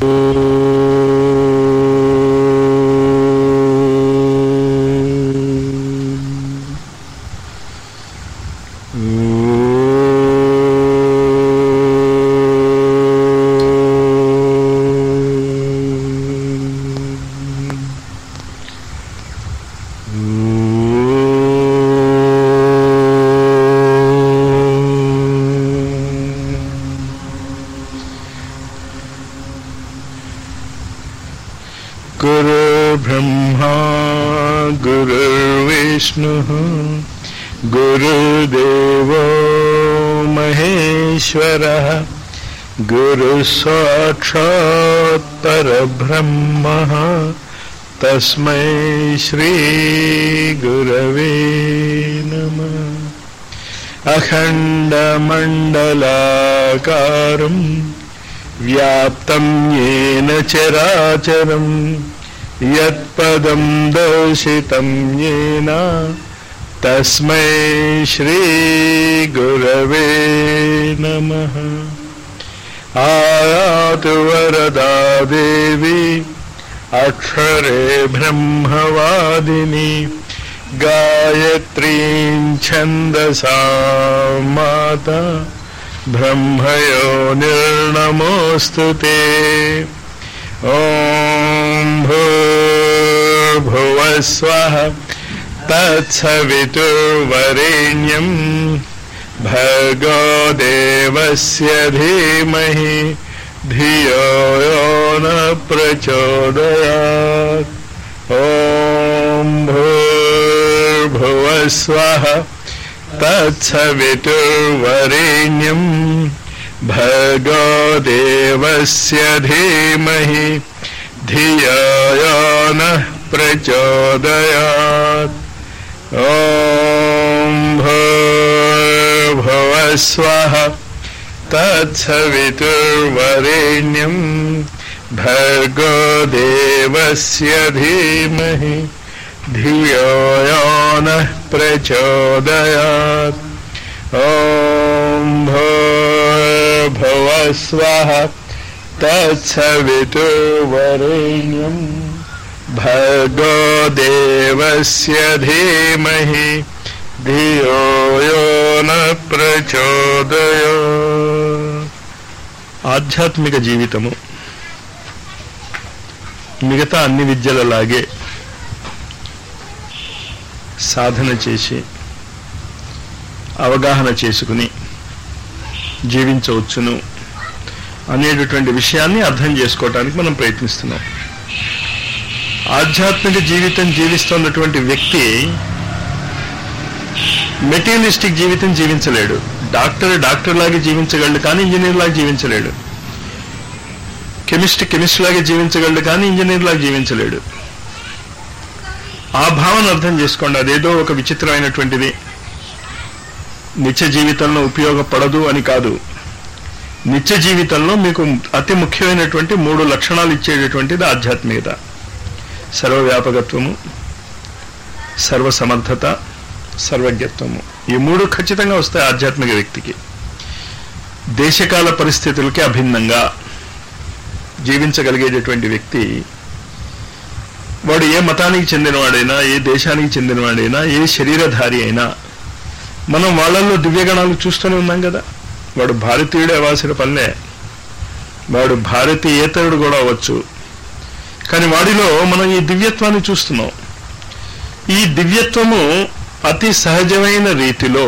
गुरुर्ब्रह्मा गुरुर्विष्णुः गुरुदेवो महेश्वरः गुरुसाक्षात् परब्रह्मः तस्मै श्रीगुरवे नमः अखण्डमण्डलाकारम् व्याप्तं येन चराचरम् यत्पदं दर्शितं येन तस्मै श्रीगुरवे नमः आयातु वरदा देवी अक्षरे ब्रह्मवादिनी गायत्रीं छन्दसा माता ब्रह्मयो निर्णमोऽस्तु ते ॐ भूर्भुवः स्वः तत्सवितुर्वरेण्यम् भर्गो देवस्य धीमहि धियो यो न प्रचोदयात् ॐ भूर्भुवः स्वः तत्सवितुर्वरेण्यम् भर्गो देवस्य धीमहि धियो यो नः प्रचोदयात् ॐ भूर्भुवः स्वः तत्सवितुर्वरेण्यम् भर्गो देवस्य धीमहि धियो यो नः प्रचोदयात् ॐ भूर्भुवः स्वः तत्सवितुर्वरेण्यम् भर्गो देवस्य धीमहि ధియో యో న ప్రచోదయ ఆధ్యాత్మిక జీవితము మిగతా అన్ని విద్యలలాగే సాధన చేసి అవగాహన చేసుకుని జీవించవచ్చును అనేటటువంటి విషయాన్ని అర్థం చేసుకోవటానికి మనం ప్రయత్నిస్తున్నాం ఆధ్యాత్మిక జీవితం జీవిస్తున్నటువంటి వ్యక్తి మెటీరియలిస్టిక్ జీవితం జీవించలేడు డాక్టర్ డాక్టర్ లాగా జీవించగలడు కానీ ఇంజనీర్ లాగా జీవించలేడు కెమిస్ట్ కెమిస్ట్ లాగా జీవించగలడు కానీ ఇంజనీర్ లాగా జీవించలేడు ఆ భావన అర్థం చేసుకోండి అదేదో ఒక విచిత్రమైనటువంటిది నిత్య జీవితంలో ఉపయోగపడదు అని కాదు నిత్య జీవితంలో మీకు అతి ముఖ్యమైనటువంటి మూడు లక్షణాలు ఇచ్చేటటువంటిది ఆధ్యాత్మికత సర్వవ్యాపకత్వము సర్వసమర్థత సర్వజ్ఞత్వము ఈ మూడు ఖచ్చితంగా వస్తాయి ఆధ్యాత్మిక వ్యక్తికి దేశకాల పరిస్థితులకి అభిన్నంగా జీవించగలిగేటటువంటి వ్యక్తి వాడు ఏ మతానికి చెందినవాడైనా ఏ దేశానికి చెందినవాడైనా ఏ శరీరధారి అయినా మనం వాళ్ళల్లో దివ్యగణాలు చూస్తూనే ఉన్నాం కదా వాడు భారతీయుడే అవ్వాల్సిన పనిలే వాడు భారతీయేతరుడు కూడా అవ్వచ్చు కానీ వాడిలో మనం ఈ దివ్యత్వాన్ని చూస్తున్నాం ఈ దివ్యత్వము అతి సహజమైన రీతిలో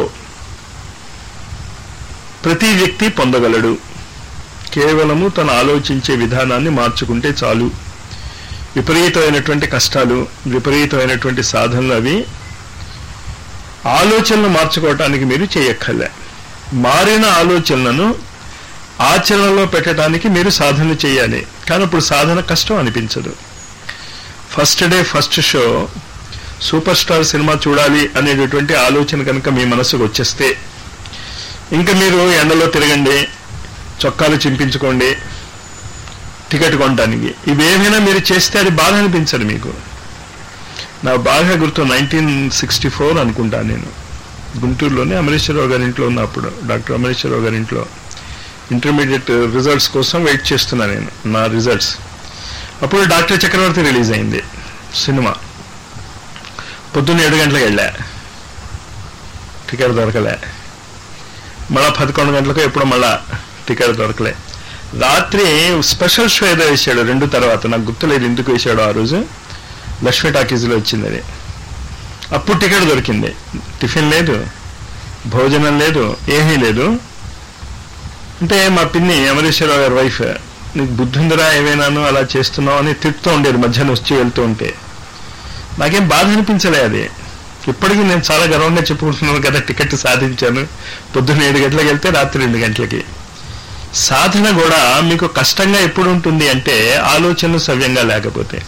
ప్రతి వ్యక్తి పొందగలడు కేవలము తను ఆలోచించే విధానాన్ని మార్చుకుంటే చాలు విపరీతమైనటువంటి కష్టాలు విపరీతమైనటువంటి సాధనలు అవి ఆలోచనలు మార్చుకోవటానికి మీరు చేయక్కర్లే మారిన ఆలోచనలను ఆచరణలో పెట్టడానికి మీరు సాధన చేయాలి కానీ ఇప్పుడు సాధన కష్టం అనిపించదు first day first show super star cinema చూడాలి అనేటటువంటి ఆలోచన కనుక మీ మనసుకు వచ్చేస్తే ఇంకా మీరు ఎండలో తిరగండి చొక్కాలు చింపించుకోండి టికెట్ కొనడానికి ఇవేమైనా మీరు చేస్తే అది బాధ అనిపించదు మీకు నాకు బాగా గుర్తు నైన్టీన్ సిక్స్టీ ఫోర్ అనుకుంటాను నేను గుంటూరులోనే అమరేశ్వరరావు గారి ఇంట్లో ఉన్నప్పుడు డాక్టర్ అమరేశ్వరరావు గారి ఇంట్లో ఇంటర్మీడియట్ రిజల్ట్స్ కోసం వెయిట్ చేస్తున్నా నేను నా రిజల్ట్స్ అప్పుడు డాక్టర్ చక్రవర్తి రిలీజ్ అయింది సినిమా పొద్దున్న ఏడు గంటలకు వెళ్ళా టికెట్ దొరకలే మళ్ళా పదకొండు గంటలకు ఎప్పుడు మళ్ళా టికెట్ దొరకలే రాత్రి స్పెషల్ షో ఏదో వేసాడు రెండు తర్వాత నాకు గుర్తులేదు ఎందుకు వేసాడు ఆ రోజు లక్ష్మీ టాకీస్లో వచ్చింది అది అప్పుడు టికెట్ దొరికింది టిఫిన్ లేదు భోజనం లేదు ఏమీ లేదు అంటే మా పిన్ని అమరేశ్వరరావు గారి వైఫ్ నీకు బుద్ధి ఉందిరా ఏమైనాను అలా చేస్తున్నావు అని తిడుతూ ఉండేది మధ్యాహ్నం వచ్చి వెళ్తూ ఉంటే నాకేం బాధ అనిపించలే అది ఇప్పటికీ నేను చాలా గర్వంగా చెప్పుకుంటున్నాను కదా టికెట్ సాధించాను పొద్దున్న ఏడు గంటలకు వెళ్తే రాత్రి రెండు గంటలకి సాధన కూడా మీకు కష్టంగా ఎప్పుడు ఉంటుంది అంటే ఆలోచనలు సవ్యంగా లేకపోతే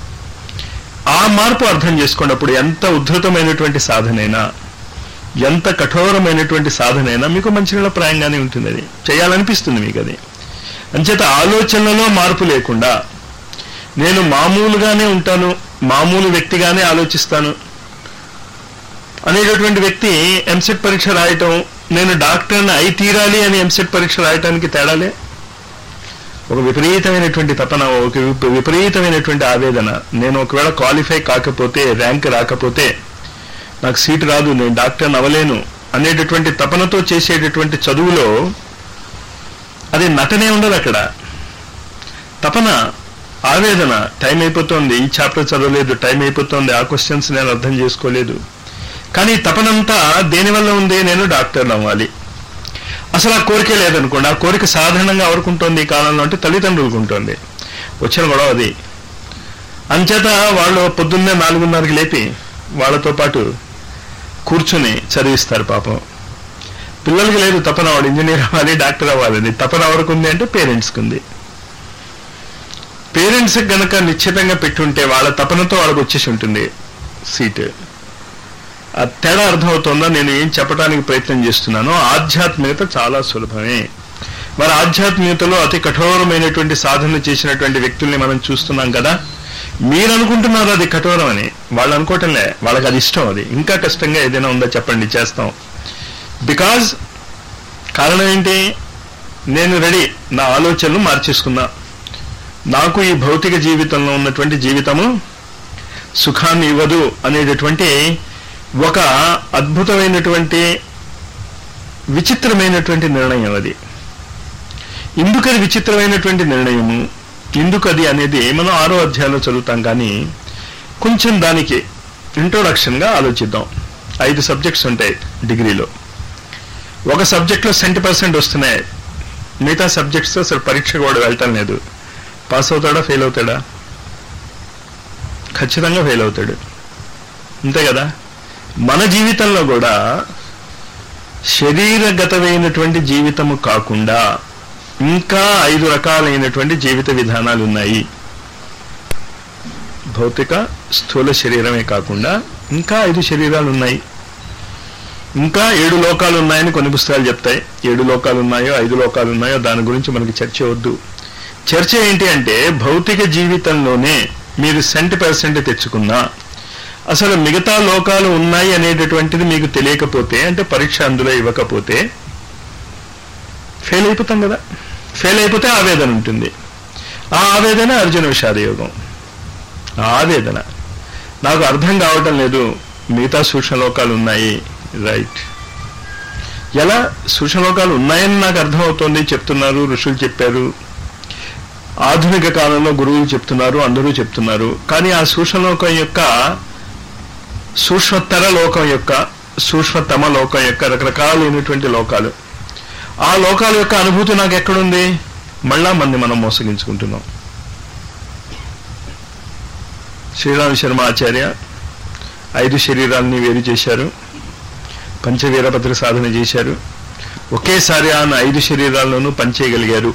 ఆ మార్పు అర్థం చేసుకున్నప్పుడు ఎంత ఉద్ధృతమైనటువంటి సాధనైనా ఎంత కఠోరమైనటువంటి సాధనైనా మీకు మంచి ప్రాయంగానే ఉంటుంది అది చేయాలనిపిస్తుంది మీకు అది అంచేత ఆలోచనలలో మార్పు లేకుండా నేను మామూలుగానే ఉంటాను మామూలు వ్యక్తిగానే ఆలోచిస్తాను అనేటటువంటి వ్యక్తి ఎంసెట్ పరీక్ష రాయటం నేను డాక్టర్ని అయి తీరాలి అని ఎంసెట్ పరీక్ష రాయటానికి తేడాలే ఒక విపరీతమైనటువంటి తపన ఒక విప- విపరీతమైనటువంటి ఆవేదన నేను ఒకవేళ క్వాలిఫై కాకపోతే ర్యాంక్ రాకపోతే నాకు సీట్ రాదు నేను డాక్టర్ని అవ్వలేను అనేటటువంటి తపనతో చేసేటటువంటి చదువులో అది నటనే ఉండదు అక్కడ తపన ఆవేదన టైం అయిపోతుంది ఈ చాప్టర్ చదవలేదు టైం అయిపోతుంది ఆ క్వశ్చన్స్ నేను అర్థం చేసుకోలేదు కానీ తపనంతా దేనివల్ల ఉంది నేను డాక్టర్ అవ్వాలి అసలు ఆ కోరిక లేదనుకోండి ఆ కోరిక సాధారణంగా ఎవరుకుంటుంది ఈ కాలంలో అంటే తల్లిదండ్రులకు ఉంటుంది వచ్చిన గొడవ అది అంచేత వాళ్ళు పొద్దున్నే నాలుగున్నరకి లేపి వాళ్ళతో పాటు కూర్చుని చదివిస్తారు పాపం పిల్లలకి లేదు తపన వాడు ఇంజనీర్ అవ్వాలి డాక్టర్ అవ్వాలని తపన ఎవరికి ఉంది అంటే పేరెంట్స్కి ఉంది పేరెంట్స్ గనక నిశ్చితంగా పెట్టుంటే వాళ్ళ తపనతో వాళ్ళకి వచ్చేసి ఉంటుంది సీట్ ఆ తేడా అర్థమవుతుందా నేను ఏం చెప్పడానికి ప్రయత్నం చేస్తున్నానో ఆధ్యాత్మికత చాలా సులభమే మరి ఆధ్యాత్మికతలో అతి కఠోరమైనటువంటి సాధన చేసినటువంటి వ్యక్తుల్ని మనం చూస్తున్నాం కదా మీరు అనుకుంటున్నారు అది కఠోరం అని వాళ్ళు అనుకోవటంలే వాళ్ళకి అది ఇష్టం అది ఇంకా కష్టంగా ఏదైనా ఉందో చెప్పండి చేస్తాం బికాజ్ కారణం ఏంటి నేను రెడీ నా ఆలోచనలు మార్చేసుకున్నా నాకు ఈ భౌతిక జీవితంలో ఉన్నటువంటి జీవితము సుఖాన్ని ఇవ్వదు అనేటటువంటి ఒక అద్భుతమైనటువంటి విచిత్రమైనటువంటి నిర్ణయం అది ఎందుకది విచిత్రమైనటువంటి నిర్ణయము ఎందుకు అది అనేది మనం ఆరో అధ్యాయంలో చదువుతాం కానీ కొంచెం దానికి ఇంట్రొడక్షన్గా ఆలోచిద్దాం ఐదు సబ్జెక్ట్స్ ఉంటాయి డిగ్రీలో ఒక సబ్జెక్ట్లో సెంటీ పర్సెంట్ వస్తున్నాయి మిగతా సబ్జెక్ట్స్ అసలు పరీక్ష కూడా వెళ్ళటం లేదు పాస్ అవుతాడా ఫెయిల్ అవుతాడా ఖచ్చితంగా ఫెయిల్ అవుతాడు అంతే కదా మన జీవితంలో కూడా శరీరగతమైనటువంటి జీవితము కాకుండా ఇంకా ఐదు రకాలైనటువంటి జీవిత విధానాలు ఉన్నాయి భౌతిక స్థూల శరీరమే కాకుండా ఇంకా ఐదు శరీరాలు ఉన్నాయి ఇంకా ఏడు లోకాలు ఉన్నాయని కొన్ని పుస్తకాలు చెప్తాయి ఏడు లోకాలు ఉన్నాయో ఐదు లోకాలు ఉన్నాయో దాని గురించి మనకి చర్చ వద్దు చర్చ ఏంటి అంటే భౌతిక జీవితంలోనే మీరు సెంట్ పర్సెంట్ తెచ్చుకున్నా అసలు మిగతా లోకాలు ఉన్నాయి అనేటటువంటిది మీకు తెలియకపోతే అంటే పరీక్ష అందులో ఇవ్వకపోతే ఫెయిల్ అయిపోతాం కదా ఫెయిల్ అయిపోతే ఆవేదన ఉంటుంది ఆ ఆవేదన అర్జున విషాద యోగం ఆ ఆవేదన నాకు అర్థం కావటం లేదు మిగతా సూక్ష్మలోకాలు ఉన్నాయి రైట్ ఎలా సూక్ష్మలోకాలు ఉన్నాయని నాకు అర్థమవుతోంది చెప్తున్నారు ఋషులు చెప్పారు ఆధునిక కాలంలో గురువులు చెప్తున్నారు అందరూ చెప్తున్నారు కానీ ఆ సూక్ష్మలోకం యొక్క సూక్ష్మతర లోకం యొక్క సూక్ష్మతమ లోకం యొక్క రకరకాలైనటువంటి లోకాలు ఆ లోకాల యొక్క అనుభూతి నాకు ఎక్కడుంది మళ్ళా మంది మనం మోసగించుకుంటున్నాం శ్రీరామ శర్మ ఆచార్య ఐదు శరీరాలని వేరు చేశారు పంచవీరభద్ర సాధన చేశారు ఒకేసారి ఆయన ఐదు శరీరాల్లోనూ పనిచేయగలిగారు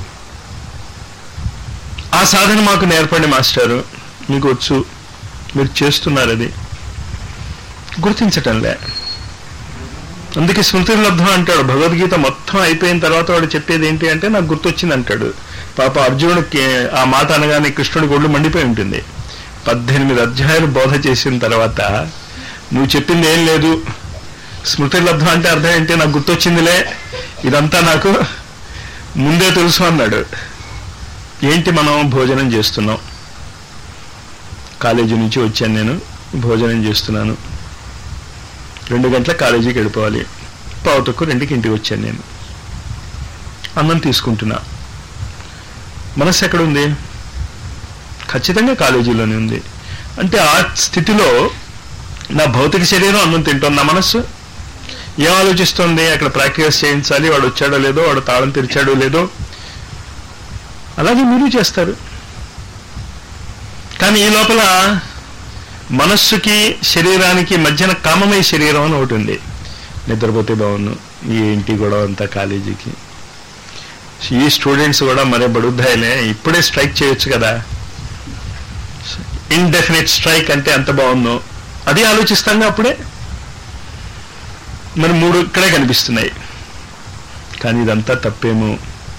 ఆ సాధన మాకు నేర్పండి మాస్టారు మీకు వచ్చు మీరు చేస్తున్నారు అది గుర్తించటంలే అందుకే స్మృతి లబ్ధం అంటాడు భగవద్గీత మొత్తం అయిపోయిన తర్వాత వాడు చెప్పేది ఏంటి అంటే నాకు గుర్తొచ్చింది అంటాడు పాప అర్జునుడికి ఆ మాట అనగానే కృష్ణుడి గొడ్లు మండిపోయి ఉంటుంది పద్దెనిమిది అధ్యాయాలు బోధ చేసిన తర్వాత నువ్వు చెప్పింది ఏం లేదు స్మృతి లబ్ధం అంటే అర్థం ఏంటి నాకు గుర్తొచ్చిందిలే ఇదంతా నాకు ముందే తెలుసు అన్నాడు ఏంటి మనం భోజనం చేస్తున్నాం కాలేజీ నుంచి వచ్చాను నేను భోజనం చేస్తున్నాను రెండు గంటల కాలేజీకి వెళ్ళిపోవాలి పావుతకు రెండుకి ఇంటికి వచ్చాను నేను అన్నం తీసుకుంటున్నా మనస్సు ఎక్కడుంది ఖచ్చితంగా కాలేజీలోనే ఉంది అంటే ఆ స్థితిలో నా భౌతిక శరీరం అన్నం తింటోంది నా మనస్సు ఏం ఆలోచిస్తుంది అక్కడ ప్రాక్టీస్ చేయించాలి వాడు వచ్చాడో లేదో వాడు తాళం తెరిచాడో లేదో అలాగే మీరు చేస్తారు కానీ ఈ లోపల మనస్సుకి శరీరానికి మధ్యన కామమయ శరీరం అని ఒకటి ఉంది నిద్రపోతే బాగుండు ఏంటి గొడవ అంతా కాలేజీకి ఈ స్టూడెంట్స్ కూడా మరే బడుద్దాయిలే ఇప్పుడే స్ట్రైక్ చేయొచ్చు కదా ఇండెఫినెట్ స్ట్రైక్ అంటే ఎంత బాగుందో అది ఆలోచిస్తాంగా అప్పుడే మరి మూడు ఇక్కడే కనిపిస్తున్నాయి కానీ ఇదంతా తప్పేమో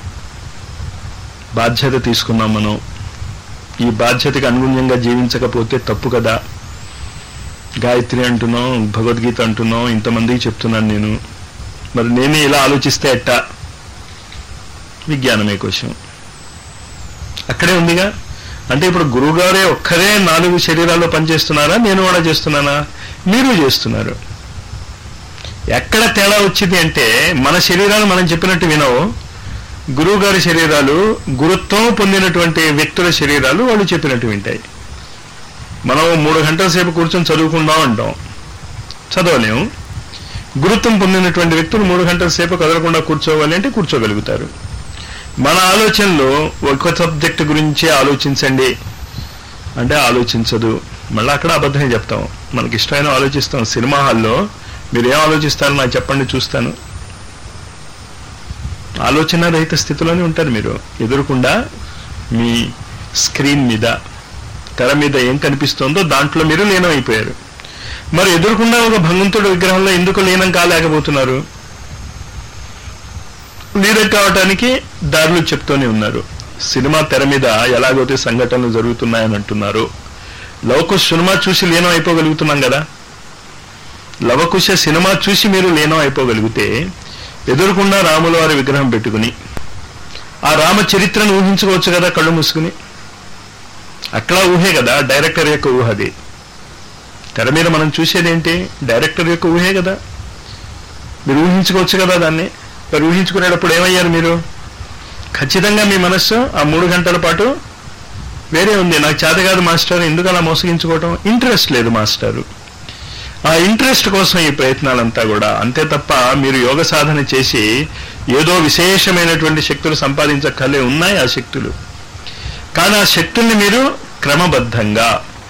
బాధ్యత తీసుకున్నాం మనం ఈ బాధ్యతకు అనుగుణ్యంగా జీవించకపోతే తప్పు కదా గాయత్రి అంటున్నాం భగవద్గీత అంటున్నాం ఇంతమందికి చెప్తున్నాను నేను మరి నేనే ఇలా ఆలోచిస్తే ఎట్టా విజ్ఞానమే కోసం అక్కడే ఉందిగా అంటే ఇప్పుడు గురువుగారే ఒక్కరే నాలుగు శరీరాల్లో పనిచేస్తున్నారా నేను కూడా చేస్తున్నానా మీరు చేస్తున్నారు ఎక్కడ తేడా వచ్చింది అంటే మన శరీరాలు మనం చెప్పినట్టు వినవు గురువు గారి శరీరాలు గురుత్వం పొందినటువంటి వ్యక్తుల శరీరాలు వాళ్ళు చెప్పినట్టు వింటాయి మనం మూడు గంటల సేపు కూర్చొని చదువుకుందాం అంటాం చదవలేము గురుత్వం పొందినటువంటి వ్యక్తులు మూడు గంటల సేపు కదలకుండా కూర్చోవాలి అంటే కూర్చోగలుగుతారు మన ఆలోచనలు ఒక సబ్జెక్ట్ గురించి ఆలోచించండి అంటే ఆలోచించదు మళ్ళీ అక్కడ అబద్ధమే చెప్తాం మనకి ఇష్టమైన ఆలోచిస్తాం సినిమా హాల్లో మీరు ఏం ఆలోచిస్తారో నాకు చెప్పండి చూస్తాను ఆలోచన రహిత స్థితిలోనే ఉంటారు మీరు ఎదురుకుండా మీ స్క్రీన్ మీద తెర మీద ఏం కనిపిస్తుందో దాంట్లో మీరు లీనం అయిపోయారు మరి ఎదురుకుండా ఒక భగవంతుడి విగ్రహంలో ఎందుకు లీనం కాలేకపోతున్నారు లీనం కావటానికి దారులు చెప్తూనే ఉన్నారు సినిమా తెర మీద ఎలాగైతే సంఘటనలు జరుగుతున్నాయని అంటున్నారు లవకుశ సినిమా చూసి లీనం అయిపోగలుగుతున్నాం కదా లవకుశ సినిమా చూసి మీరు లీనం అయిపోగలిగితే ఎదురుకుండా రాముల వారి విగ్రహం పెట్టుకుని ఆ రామ చరిత్రను ఊహించుకోవచ్చు కదా కళ్ళు మూసుకుని అక్కడ ఊహే కదా డైరెక్టర్ యొక్క ఊహ అది తెర మీద మనం చూసేదేంటి డైరెక్టర్ యొక్క ఊహే కదా మీరు ఊహించుకోవచ్చు కదా దాన్ని మరి ఊహించుకునేటప్పుడు ఏమయ్యారు మీరు ఖచ్చితంగా మీ మనస్సు ఆ మూడు గంటల పాటు వేరే ఉంది నాకు చేత కాదు మాస్టర్ ఎందుకు అలా మోసగించుకోవటం ఇంట్రెస్ట్ లేదు మాస్టారు ఆ ఇంట్రెస్ట్ కోసం ఈ ప్రయత్నాలంతా కూడా అంతే తప్ప మీరు యోగ సాధన చేసి ఏదో విశేషమైనటువంటి శక్తులు సంపాదించక్కర్లే ఉన్నాయి ఆ శక్తులు కానీ ఆ శక్తుల్ని మీరు క్రమబద్ధంగా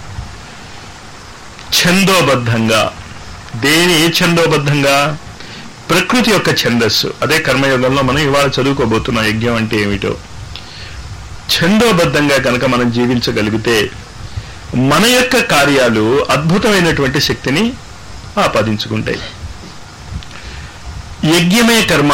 ఛందోబద్ధంగా దేని ఏ ఛందోబద్ధంగా ప్రకృతి యొక్క ఛందస్సు అదే కర్మయోగంలో మనం ఇవాళ చదువుకోబోతున్నాం యజ్ఞం అంటే ఏమిటో ఛందోబద్ధంగా కనుక మనం జీవించగలిగితే మన యొక్క కార్యాలు అద్భుతమైనటువంటి శక్తిని ఆపాదించుకుంటాయి యజ్ఞమే కర్మ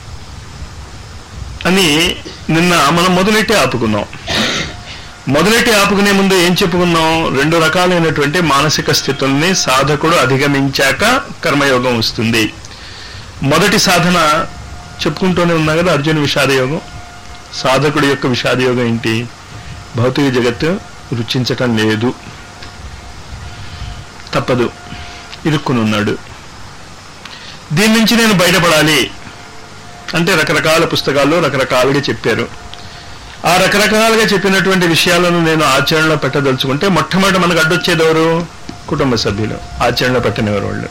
అని నిన్న మనం మొదలెట్టి ఆపుకున్నాం మొదలెట్టి ఆపుకునే ముందు ఏం చెప్పుకున్నాం రెండు రకాలైనటువంటి మానసిక స్థితుల్ని సాధకుడు అధిగమించాక కర్మయోగం వస్తుంది మొదటి సాధన చెప్పుకుంటూనే ఉన్నా కదా అర్జున విషాదయోగం సాధకుడి యొక్క విషాదయోగం ఏంటి భౌతిక జగత్తు రుచించటం లేదు తప్పదు ఇరుక్కుని ఉన్నాడు దీని నుంచి నేను బయటపడాలి అంటే రకరకాల పుస్తకాల్లో రకరకాలుగా చెప్పారు ఆ రకరకాలుగా చెప్పినటువంటి విషయాలను నేను ఆచరణలో పెట్టదలుచుకుంటే మొట్టమొదటి మనకు అడ్డొచ్చేది ఎవరు కుటుంబ సభ్యులు ఆచరణలో పెట్టనివారు వాళ్ళు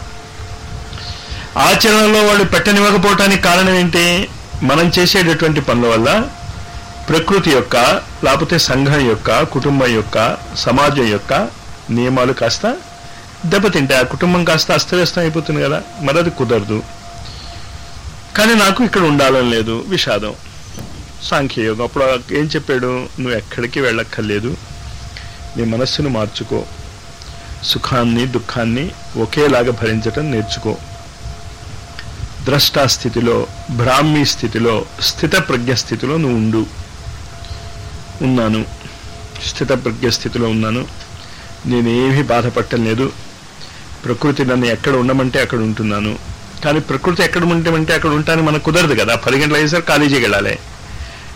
ఆచరణలో వాళ్ళు పెట్టనివ్వకపోవటానికి కారణం ఏంటి మనం చేసేటటువంటి పనుల వల్ల ప్రకృతి యొక్క లేకపోతే సంఘం యొక్క కుటుంబం యొక్క సమాజం యొక్క నియమాలు కాస్త దెబ్బతింటాయి ఆ కుటుంబం కాస్త అస్తవ్యస్తం అయిపోతుంది కదా మరి అది కుదరదు కానీ నాకు ఇక్కడ ఉండాలని లేదు విషాదం సాంఖ్యయోగం అప్పుడు ఏం చెప్పాడు నువ్వు ఎక్కడికి వెళ్ళక్కర్లేదు నీ మనస్సును మార్చుకో సుఖాన్ని దుఃఖాన్ని ఒకేలాగా భరించటం నేర్చుకో ద్రష్టా స్థితిలో బ్రాహ్మీ స్థితిలో స్థిత ప్రజ్ఞ స్థితిలో నువ్వు ఉండు ఉన్నాను స్థిత ప్రజ్ఞ స్థితిలో ఉన్నాను నేనేమీ బాధపడటం లేదు ప్రకృతి నన్ను ఎక్కడ ఉండమంటే అక్కడ ఉంటున్నాను కానీ ప్రకృతి ఎక్కడ ఉంటమంటే అక్కడ ఉంటాను మనకు కుదరదు కదా పది గంటల అయ్యేసరికి కాలేజీకి వెళ్ళాలి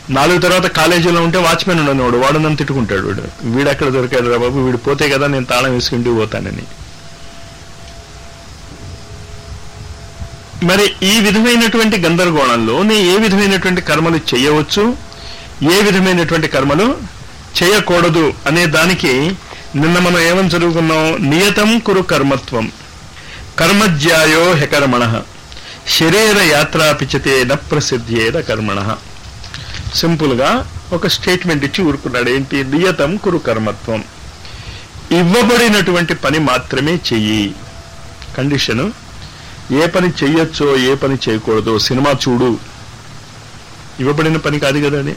నాలుగు తర్వాత కాలేజీలో ఉంటే వాచ్మెన్ ఉండనివాడు వాడు నన్ను తిట్టుకుంటాడు వీడు వీడు ఎక్కడ దొరికాడు రా బాబు వీడు పోతే కదా నేను తాళం వేసుకుంటూ పోతానని మరి ఈ విధమైనటువంటి గందరగోళంలో నేను ఏ విధమైనటువంటి కర్మలు చేయవచ్చు ఏ విధమైనటువంటి కర్మలు చేయకూడదు అనే దానికి నిన్న మనం ఏమని చదువుకున్నాం నియతం కురు కర్మత్వం కర్మజ్యాయో హెకర్మణ శరీర యాత్రాపిచతే న ప్రసిద్ధ్యేద కర్మణ సింపుల్ గా ఒక స్టేట్మెంట్ ఇచ్చి ఊరుకున్నాడు ఏంటి నియతం కురు కర్మత్వం ఇవ్వబడినటువంటి పని మాత్రమే చెయ్యి కండిషను ఏ పని చెయ్యొచ్చో ఏ పని చేయకూడదో సినిమా చూడు ఇవ్వబడిన పని కాదు కదా అది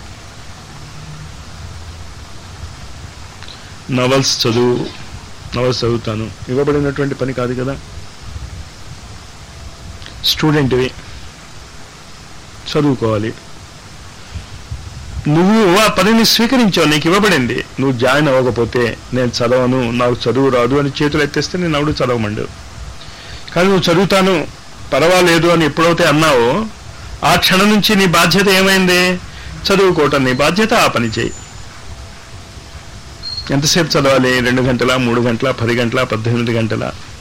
నవల్స్ చదువు నవల్స్ చదువుతాను ఇవ్వబడినటువంటి పని కాదు కదా స్టూడెంట్వి చదువుకోవాలి నువ్వు ఆ పనిని స్వీకరించావు నీకు ఇవ్వబడింది నువ్వు జాయిన్ అవ్వకపోతే నేను చదవను నాకు చదువు రాదు అని చేతులు ఎత్తేస్తే నేను అవుడు చదవమండు కానీ నువ్వు చదువుతాను పర్వాలేదు అని ఎప్పుడైతే అన్నావో ఆ క్షణం నుంచి నీ బాధ్యత ఏమైంది చదువుకోవటం నీ బాధ్యత ఆ పని చేయి ఎంతసేపు చదవాలి రెండు గంటల మూడు గంటల పది గంటల పద్దెనిమిది గంటల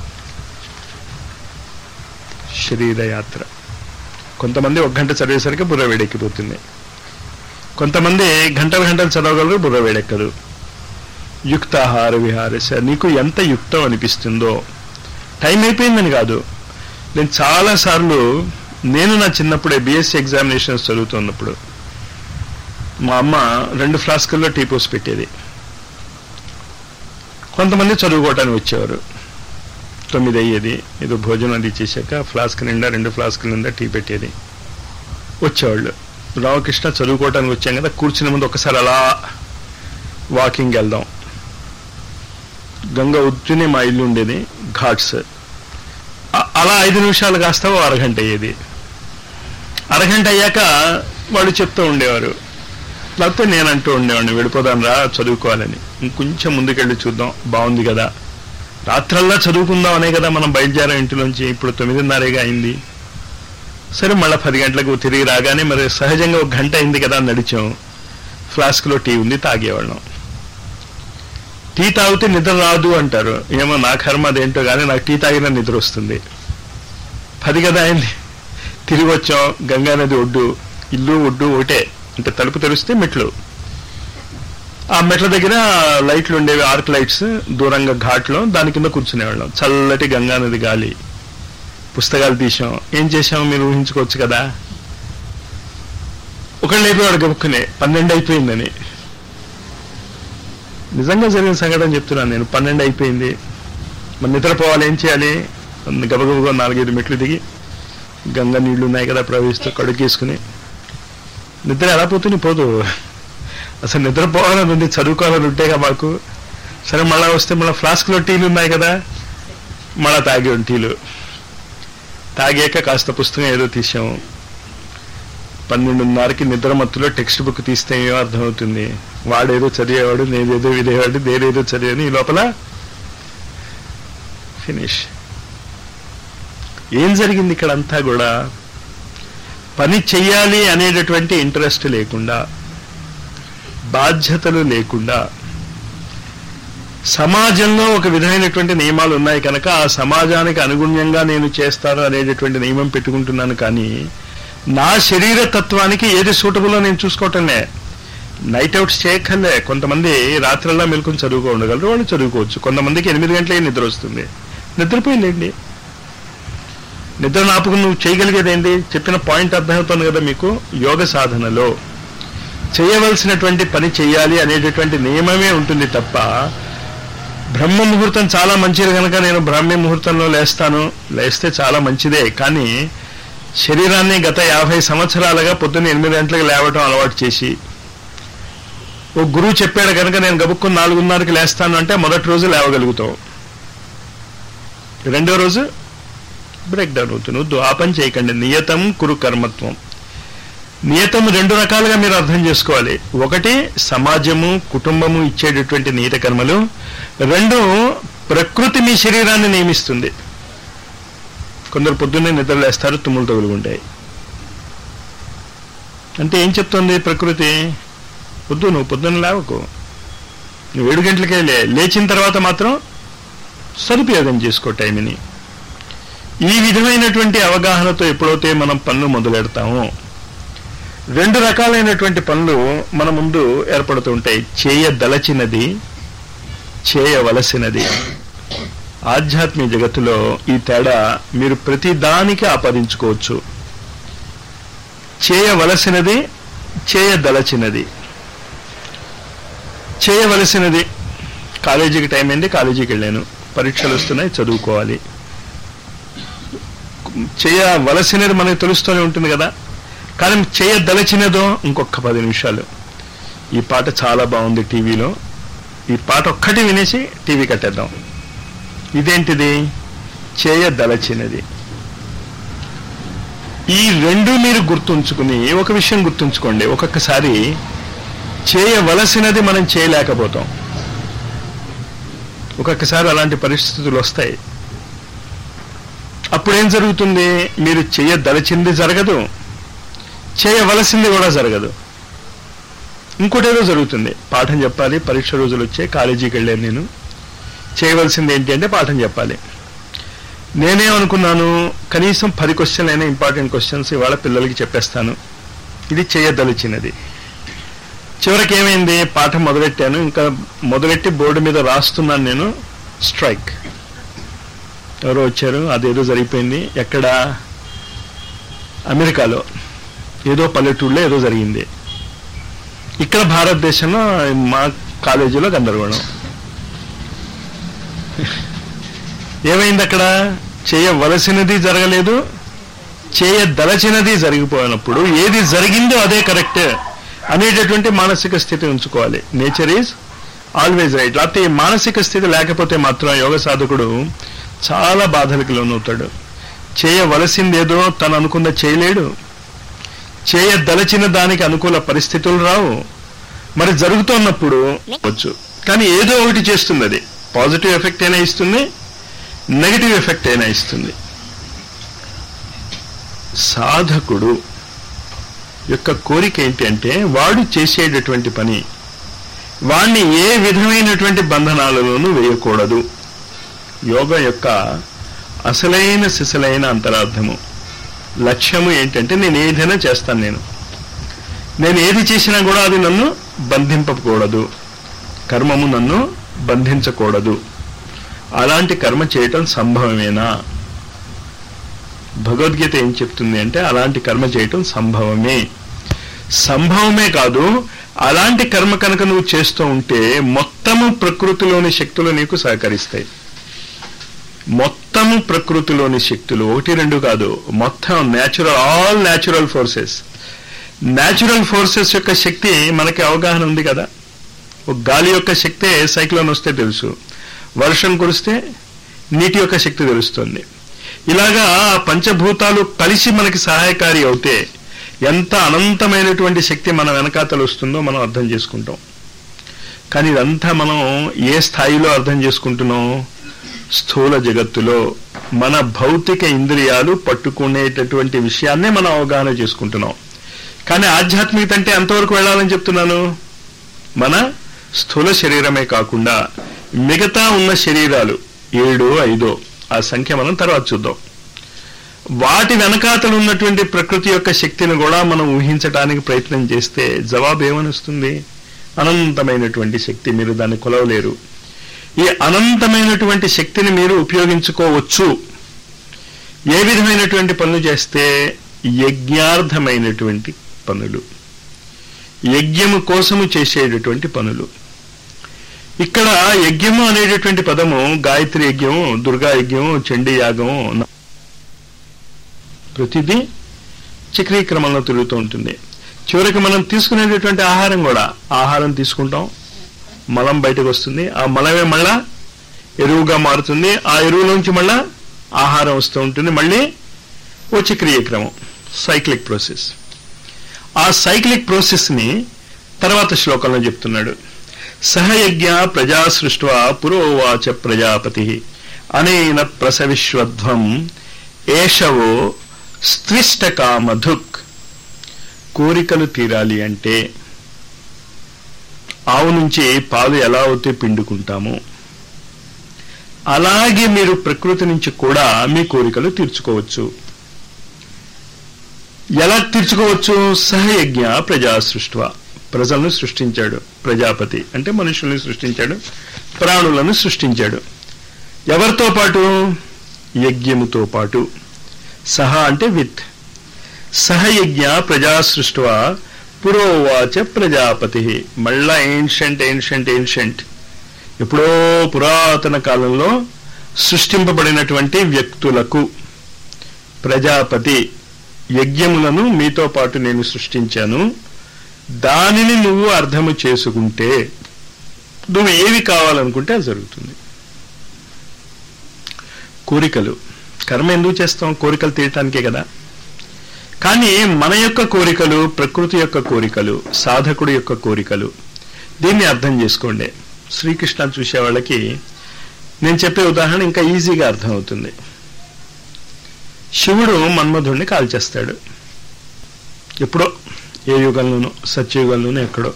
శరీరయాత్ర కొంతమంది ఒక గంట చదివేసరికి బుర్ర వేడెక్కిపోతుంది కొంతమంది గంటల గంటలు చదవగలరు బుర్ర వేడెక్కదు యుక్తాహార విహారస నీకు ఎంత యుక్తం అనిపిస్తుందో టైం అయిపోయిందని కాదు నేను చాలాసార్లు నేను నా చిన్నప్పుడే బీఎస్సీ ఎగ్జామినేషన్స్ చదువుతున్నప్పుడు మా అమ్మ రెండు ఫ్లాస్కుల్లో టీ పోసి పెట్టేది కొంతమంది చదువుకోవటానికి వచ్చేవారు తొమ్మిది అయ్యేది ఏదో భోజనం అది చేశాక ఫ్లాస్క్ నిండా రెండు ఫ్లాస్క్ నిండా టీ పెట్టేది వచ్చేవాళ్ళు రామకృష్ణ చదువుకోవటానికి వచ్చాం కదా కూర్చునే ముందు ఒకసారి అలా వాకింగ్ వెళ్దాం గంగ ఉత్తునే మా ఇల్లు ఉండేది ఘాట్స్ అ- అలా ఐదు నిమిషాలు కాస్త ఓ అరగంట అయ్యేది అరగంట అయ్యాక వాళ్ళు చెప్తూ ఉండేవారు లేకపోతే నేను అంటూ ఉండేవాడిని వెళ్ళిపోదాం రా చదువుకోవాలని ఇంకొంచెం ముందుకెళ్ళి చూద్దాం బాగుంది కదా రాత్రల్లా చదువుకుందాం అనే కదా మనం బయలుదేరాం ఇంటిలోంచి ఇప్పుడు తొమ్మిదిన్నరగా అయింది సరే మళ్ళీ పది గంటలకు తిరిగి రాగానే మరి సహజంగా ఒక గంట అయింది కదా అని నడిచాం ఫ్లాస్క్లో టీ ఉంది తాగేవాళ్ళం టీ తాగితే నిద్ర రాదు అంటారు ఏమో నా కర్మ అదేంటో కానీ నాకు టీ తాగినా నిద్ర వస్తుంది పది కదా అయింది తిరిగి వచ్చాం గంగా నది ఒడ్డు ఇల్లు ఒడ్డు ఒకటే అంటే తలుపు తెరిస్తే మెట్లు ఆ మెట్ల దగ్గర లైట్లు ఉండేవి ఆర్క్ లైట్స్ దూరంగా ఘాట్లో దాని కింద కూర్చునేవాళ్ళం చల్లటి గంగా నది గాలి పుస్తకాలు తీసాం ఏం చేసాం మీరు ఊహించుకోవచ్చు కదా ఒకళ్ళు లేపేవాడు గబుక్కునే పన్నెండు అయిపోయిందని నిజంగా జరిగిన సంఘటన చెప్తున్నాను నేను పన్నెండు అయిపోయింది మరి నిద్రపోవాలి ఏం చేయాలి గబగబగా నాలుగైదు మెట్లు దిగి గంగ నీళ్లు ఉన్నాయి కదా ప్రవహిస్తూ కడుగేసుకుని నిద్ర ఎలా పోతుంది పోదు అసలు నిద్రపోవాలని ఉంది చదువుకోవాలని ఉంటేగా మాకు సరే మళ్ళా వస్తే మళ్ళీ ఫ్లాస్క్లో టీలు ఉన్నాయి కదా మళ్ళా తాగి టీలు తాగాక కాస్త పుస్తకం ఏదో తీసాము పన్నెండున్నరకి నిద్ర మత్తులో టెక్స్ట్ బుక్ తీస్తే ఏమో అర్థమవుతుంది వాడేదో చదివేవాడు నేనేదో వినేవాడు నేనేదో చదివాను ఈ లోపల ఫినిష్ ఏం జరిగింది ఇక్కడ అంతా కూడా పని చెయ్యాలి అనేటటువంటి ఇంట్రెస్ట్ లేకుండా బాధ్యతలు లేకుండా సమాజంలో ఒక విధమైనటువంటి నియమాలు ఉన్నాయి కనుక ఆ సమాజానికి అనుగుణ్యంగా నేను చేస్తాను అనేటటువంటి నియమం పెట్టుకుంటున్నాను కానీ నా శరీర తత్వానికి ఏది సూటబుల్లో నేను చూసుకోవటంలే నైట్ అవుట్స్ చేయక్కర్లే కొంతమంది రాత్రల్లా మెలుకుని చదువుకో ఉండగలరు వాళ్ళు చదువుకోవచ్చు కొంతమందికి ఎనిమిది గంటలకే నిద్ర వస్తుంది నిద్రపోయిందండి నిద్ర నాపుకు నువ్వు చేయగలిగేది ఏంటి చెప్పిన పాయింట్ అర్థమవుతుంది కదా మీకు యోగ సాధనలో చేయవలసినటువంటి పని చేయాలి అనేటటువంటి నియమమే ఉంటుంది తప్ప బ్రహ్మ ముహూర్తం చాలా మంచిది కనుక నేను బ్రాహ్మీ ముహూర్తంలో లేస్తాను లేస్తే చాలా మంచిదే కానీ శరీరాన్ని గత యాభై సంవత్సరాలుగా పొద్దున్న ఎనిమిది గంటలకు లేవటం అలవాటు చేసి ఓ గురువు చెప్పాడు కనుక నేను గబుక్కుని నాలుగున్నరకి లేస్తాను అంటే మొదటి రోజు లేవగలుగుతావు రెండో రోజు బ్రేక్ డౌన్ అవుతుంది వద్దు ఆ పని చేయకండి నియతం కురు కర్మత్వం నియతం రెండు రకాలుగా మీరు అర్థం చేసుకోవాలి ఒకటి సమాజము కుటుంబము ఇచ్చేటటువంటి నియత కర్మలు రెండు ప్రకృతి మీ శరీరాన్ని నియమిస్తుంది కొందరు పొద్దున్నే నిద్రలేస్తారు తుమ్ములు తగులుకుంటాయి అంటే ఏం చెప్తుంది ప్రకృతి వద్దు నువ్వు పొద్దున్న లేవకు నువ్వు ఏడు గంటలకే లే లేచిన తర్వాత మాత్రం సదుపయోగం చేసుకో టైంని ఈ విధమైనటువంటి అవగాహనతో ఎప్పుడైతే మనం పనులు మొదలెడతామో రెండు రకాలైనటువంటి పనులు మన ముందు ఏర్పడుతూ ఉంటాయి చేయదలచినది చేయవలసినది ఆధ్యాత్మిక జగత్తులో ఈ తేడా మీరు ప్రతి దానికి ఆపాదించుకోవచ్చు చేయవలసినది చేయదలచినది చేయవలసినది కాలేజీకి టైం అయింది కాలేజీకి వెళ్ళాను పరీక్షలు వస్తున్నాయి చదువుకోవాలి చేయవలసినది మనకు తెలుస్తూనే ఉంటుంది కదా కానీ చేయదలచినదో ఇంకొక పది నిమిషాలు ఈ పాట చాలా బాగుంది టీవీలో ఈ పాట ఒక్కటి వినేసి టీవీ కట్టేద్దాం ఇదేంటిది చేయదలచినది ఈ రెండు మీరు గుర్తుంచుకుని ఒక విషయం గుర్తుంచుకోండి ఒక్కొక్కసారి చేయవలసినది మనం చేయలేకపోతాం ఒక్కొక్కసారి అలాంటి పరిస్థితులు వస్తాయి అప్పుడేం జరుగుతుంది మీరు చేయదలచింది జరగదు చేయవలసింది కూడా జరగదు ఇంకోటేదో జరుగుతుంది పాఠం చెప్పాలి పరీక్ష రోజులు వచ్చే కాలేజీకి వెళ్ళాను నేను చేయవలసింది ఏంటి అంటే పాఠం చెప్పాలి నేనేమనుకున్నాను కనీసం పది క్వశ్చన్లు అయినా ఇంపార్టెంట్ క్వశ్చన్స్ ఇవాళ పిల్లలకి చెప్పేస్తాను ఇది చేయదలిచినది చివరికి ఏమైంది పాఠం మొదలెట్టాను ఇంకా మొదలెట్టి బోర్డు మీద రాస్తున్నాను నేను స్ట్రైక్ ఎవరో వచ్చారు అదేదో జరిగిపోయింది ఎక్కడ అమెరికాలో ఏదో పల్లెటూళ్ళలో ఏదో జరిగింది ఇక్కడ భారతదేశంలో మా కాలేజీలో గందరగోళం ఏమైంది అక్కడ చేయవలసినది జరగలేదు చేయదలచినది జరిగిపోయినప్పుడు ఏది జరిగిందో అదే కరెక్ట్ అనేటటువంటి మానసిక స్థితి ఉంచుకోవాలి నేచర్ ఈజ్ ఆల్వేజ్ రైట్ లేకపోతే ఈ మానసిక స్థితి లేకపోతే మాత్రం యోగ సాధకుడు చాలా బాధలకు లోనవుతాడు చేయవలసిందేదో తను అనుకున్న చేయలేడు చేయదలచిన దానికి అనుకూల పరిస్థితులు రావు మరి జరుగుతున్నప్పుడు వచ్చు కానీ ఏదో ఒకటి చేస్తుంది అది పాజిటివ్ ఎఫెక్ట్ అయినా ఇస్తుంది నెగిటివ్ ఎఫెక్ట్ అయినా ఇస్తుంది సాధకుడు యొక్క కోరిక ఏంటి అంటే వాడు చేసేటటువంటి పని వాణ్ణి ఏ విధమైనటువంటి బంధనాలలోనూ వేయకూడదు యోగ యొక్క అసలైన సిసలైన అంతరార్థము లక్ష్యము ఏంటంటే నేను ఏదైనా చేస్తాను నేను నేను ఏది చేసినా కూడా అది నన్ను బంధింపకూడదు కర్మము నన్ను బంధించకూడదు అలాంటి కర్మ చేయటం సంభవమేనా భగవద్గీత ఏం చెప్తుంది అంటే అలాంటి కర్మ చేయటం సంభవమే సంభవమే కాదు అలాంటి కర్మ కనుక నువ్వు చేస్తూ ఉంటే మొత్తము ప్రకృతిలోని శక్తులు నీకు సహకరిస్తాయి మొత్తము ప్రకృతిలోని శక్తులు ఒకటి రెండు కాదు మొత్తం natural all natural forces natural forces యొక్క శక్తి మనకి అవగాహన ఉంది కదా ఒక గాలి యొక్క శక్తే సైక్లోన్ వస్తే తెలుసు వర్షం కురిస్తే నీటి యొక్క శక్తి తెలుస్తుంది ఇలాగా ఆ పంచభూతాలు కలిసి మనకి సహాయకారి అవుతే ఎంత అనంతమైనటువంటి శక్తి మన వెనకాతలు వస్తుందో మనం అర్థం చేసుకుంటాం కానీ ఇదంతా మనం ఏ స్థాయిలో అర్థం చేసుకుంటున్నాం స్థూల జగత్తులో మన భౌతిక ఇంద్రియాలు పట్టుకునేటటువంటి విషయాన్నే మనం అవగాహన చేసుకుంటున్నాం కానీ ఆధ్యాత్మికత అంటే ఎంతవరకు వెళ్ళాలని చెప్తున్నాను మన స్థూల శరీరమే కాకుండా మిగతా ఉన్న శరీరాలు ఏడు ఐదో ఆ సంఖ్య మనం తర్వాత చూద్దాం వాటి వెనకాతలు ఉన్నటువంటి ప్రకృతి యొక్క శక్తిని కూడా మనం ఊహించడానికి ప్రయత్నం చేస్తే జవాబు ఏమని వస్తుంది అనంతమైనటువంటి శక్తి మీరు దాన్ని కొలవలేరు ఈ అనంతమైనటువంటి శక్తిని మీరు ఉపయోగించుకోవచ్చు ఏ విధమైనటువంటి పనులు చేస్తే యజ్ఞార్థమైనటువంటి పనులు యజ్ఞము కోసము చేసేటటువంటి పనులు ఇక్కడ యజ్ఞము అనేటటువంటి పదము గాయత్రి యజ్ఞము దుర్గా యజ్ఞము చండీ యాగము ప్రతిదీ చక్రీక్రమంలో తిరుగుతూ ఉంటుంది చివరికి మనం తీసుకునేటటువంటి ఆహారం కూడా ఆహారం తీసుకుంటాం మలం బయటకు వస్తుంది ఆ మలమే మళ్ళా ఎరువుగా మారుతుంది ఆ ఎరువులోంచి మళ్ళా ఆహారం వస్తూ ఉంటుంది మళ్ళీ ఓ చక్రీయ క్రమం సైక్లిక్ ప్రాసెస్ ఆ సైక్లిక్ ప్రాసెస్ ని తర్వాత శ్లోకంలో చెప్తున్నాడు సహయజ్ఞ ప్రజా సృష్వా పురోవాచ ప్రజాపతి అనేన ప్రసవిశ్వధ్వం ఏషవో స్త్విష్టకామధుక్ కోరికలు తీరాలి అంటే ఆవు నుంచి పాలు ఎలా అయితే పిండుకుంటామో అలాగే మీరు ప్రకృతి నుంచి కూడా మీ కోరికలు తీర్చుకోవచ్చు ఎలా తీర్చుకోవచ్చు సహయజ్ఞ ప్రజా సృష్టివ ప్రజలను సృష్టించాడు ప్రజాపతి అంటే మనుషుల్ని సృష్టించాడు ప్రాణులను సృష్టించాడు ఎవరితో పాటు యజ్ఞముతో పాటు సహ అంటే విత్ సహయజ్ఞ ప్రజా సృష్టివ పురోవాచ ప్రజాపతి మళ్ళా ఏన్షంట్ ఏన్షంట్ ఏన్షంట్ ఎప్పుడో పురాతన కాలంలో సృష్టింపబడినటువంటి వ్యక్తులకు ప్రజాపతి యజ్ఞములను మీతో పాటు నేను సృష్టించాను దానిని నువ్వు అర్థము చేసుకుంటే నువ్వు ఏవి కావాలనుకుంటే అది జరుగుతుంది కోరికలు కర్మ ఎందుకు చేస్తాం కోరికలు తీయటానికే కదా కానీ మన యొక్క కోరికలు ప్రకృతి యొక్క కోరికలు సాధకుడి యొక్క కోరికలు దీన్ని అర్థం చేసుకోండి శ్రీకృష్ణ చూసే వాళ్ళకి నేను చెప్పే ఉదాహరణ ఇంకా ఈజీగా అర్థమవుతుంది శివుడు మన్మధుడిని కాల్చేస్తాడు ఎప్పుడో ఏ యుగంలోనూ సత్యయుగంలోనూ ఎక్కడో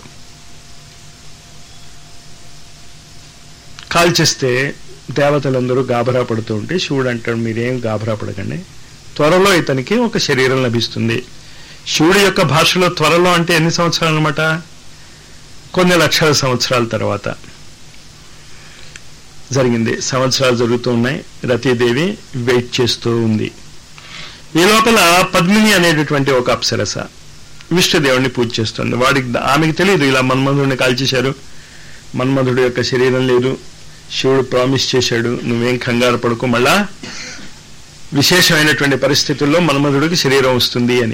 కాల్చేస్తే దేవతలందరూ గాబరా పడుతూ ఉంటే శివుడు అంటాడు మీరేం గాబరా పడకండి త్వరలో ఇతనికి ఒక శరీరం లభిస్తుంది శివుడి యొక్క భాషలో త్వరలో అంటే ఎన్ని సంవత్సరాలు అనమాట కొన్ని లక్షల సంవత్సరాల తర్వాత జరిగింది సంవత్సరాలు జరుగుతూ ఉన్నాయి రతీదేవి వెయిట్ చేస్తూ ఉంది ఈ లోపల పద్మిని అనేటటువంటి ఒక అప్సరస విష్ణుదేవుడిని పూజ చేస్తుంది వాడికి ఆమెకి తెలియదు ఇలా మన్మధుడిని కాల్చేశారు మన్మధుడు యొక్క శరీరం లేదు శివుడు ప్రామిస్ చేశాడు నువ్వేం కంగారు పడుకో మళ్ళా విశేషమైనటువంటి పరిస్థితుల్లో మన్మధుడికి శరీరం వస్తుంది అని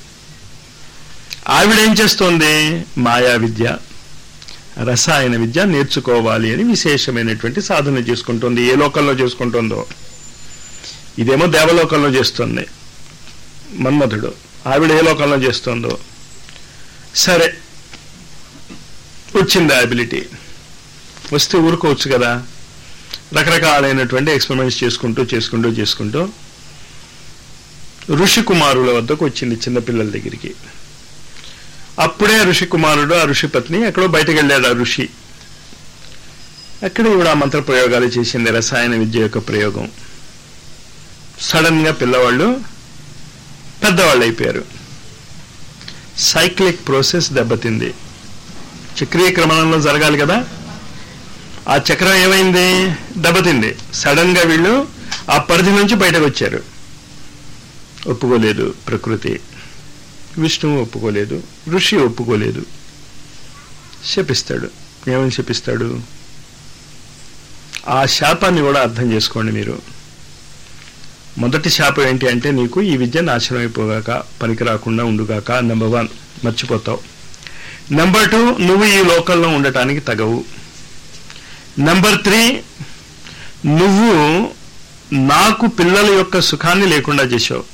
ఆవిడేం చేస్తోంది మాయా విద్య రసాయన విద్య నేర్చుకోవాలి అని విశేషమైనటువంటి సాధన చేసుకుంటుంది ఏ లోకంలో చేసుకుంటుందో ఇదేమో దేవలోకంలో చేస్తుంది మన్మధుడు ఆవిడ ఏ లోకంలో చేస్తుందో సరే వచ్చింది అబిలిటీ వస్తే ఊరుకోవచ్చు కదా రకరకాలైనటువంటి ఎక్స్పెరిమెంట్స్ చేసుకుంటూ చేసుకుంటూ చేసుకుంటూ ఋషి కుమారుల వద్దకు వచ్చింది చిన్నపిల్లల దగ్గరికి అప్పుడే ఋషి కుమారుడు ఆ ఋషి పత్ని ఎక్కడో బయటకు వెళ్ళాడు ఆ ఋషి అక్కడ ఈవిడ ఆ మంత్ర ప్రయోగాలు చేసింది రసాయన విద్య యొక్క ప్రయోగం సడన్ గా పిల్లవాళ్ళు పెద్దవాళ్ళు అయిపోయారు సైక్లిక్ ప్రాసెస్ దెబ్బతింది చక్రీయ క్రమణంలో జరగాలి కదా ఆ చక్రం ఏమైంది దెబ్బతింది సడన్ గా వీళ్ళు ఆ పరిధి నుంచి బయటకు వచ్చారు ఒప్పుకోలేదు ప్రకృతి విష్ణువు ఒప్పుకోలేదు ఋషి ఒప్పుకోలేదు శపిస్తాడు ఏమని శపిస్తాడు ఆ శాపాన్ని కూడా అర్థం చేసుకోండి మీరు మొదటి శాపం ఏంటి అంటే నీకు ఈ విద్య నాశనం అయిపోగాక పనికి రాకుండా ఉండుగాక నెంబర్ వన్ మర్చిపోతావు నెంబర్ టూ నువ్వు ఈ లోకంలో ఉండటానికి తగవు నెంబర్ త్రీ నువ్వు నాకు పిల్లల యొక్క సుఖాన్ని లేకుండా చేశావు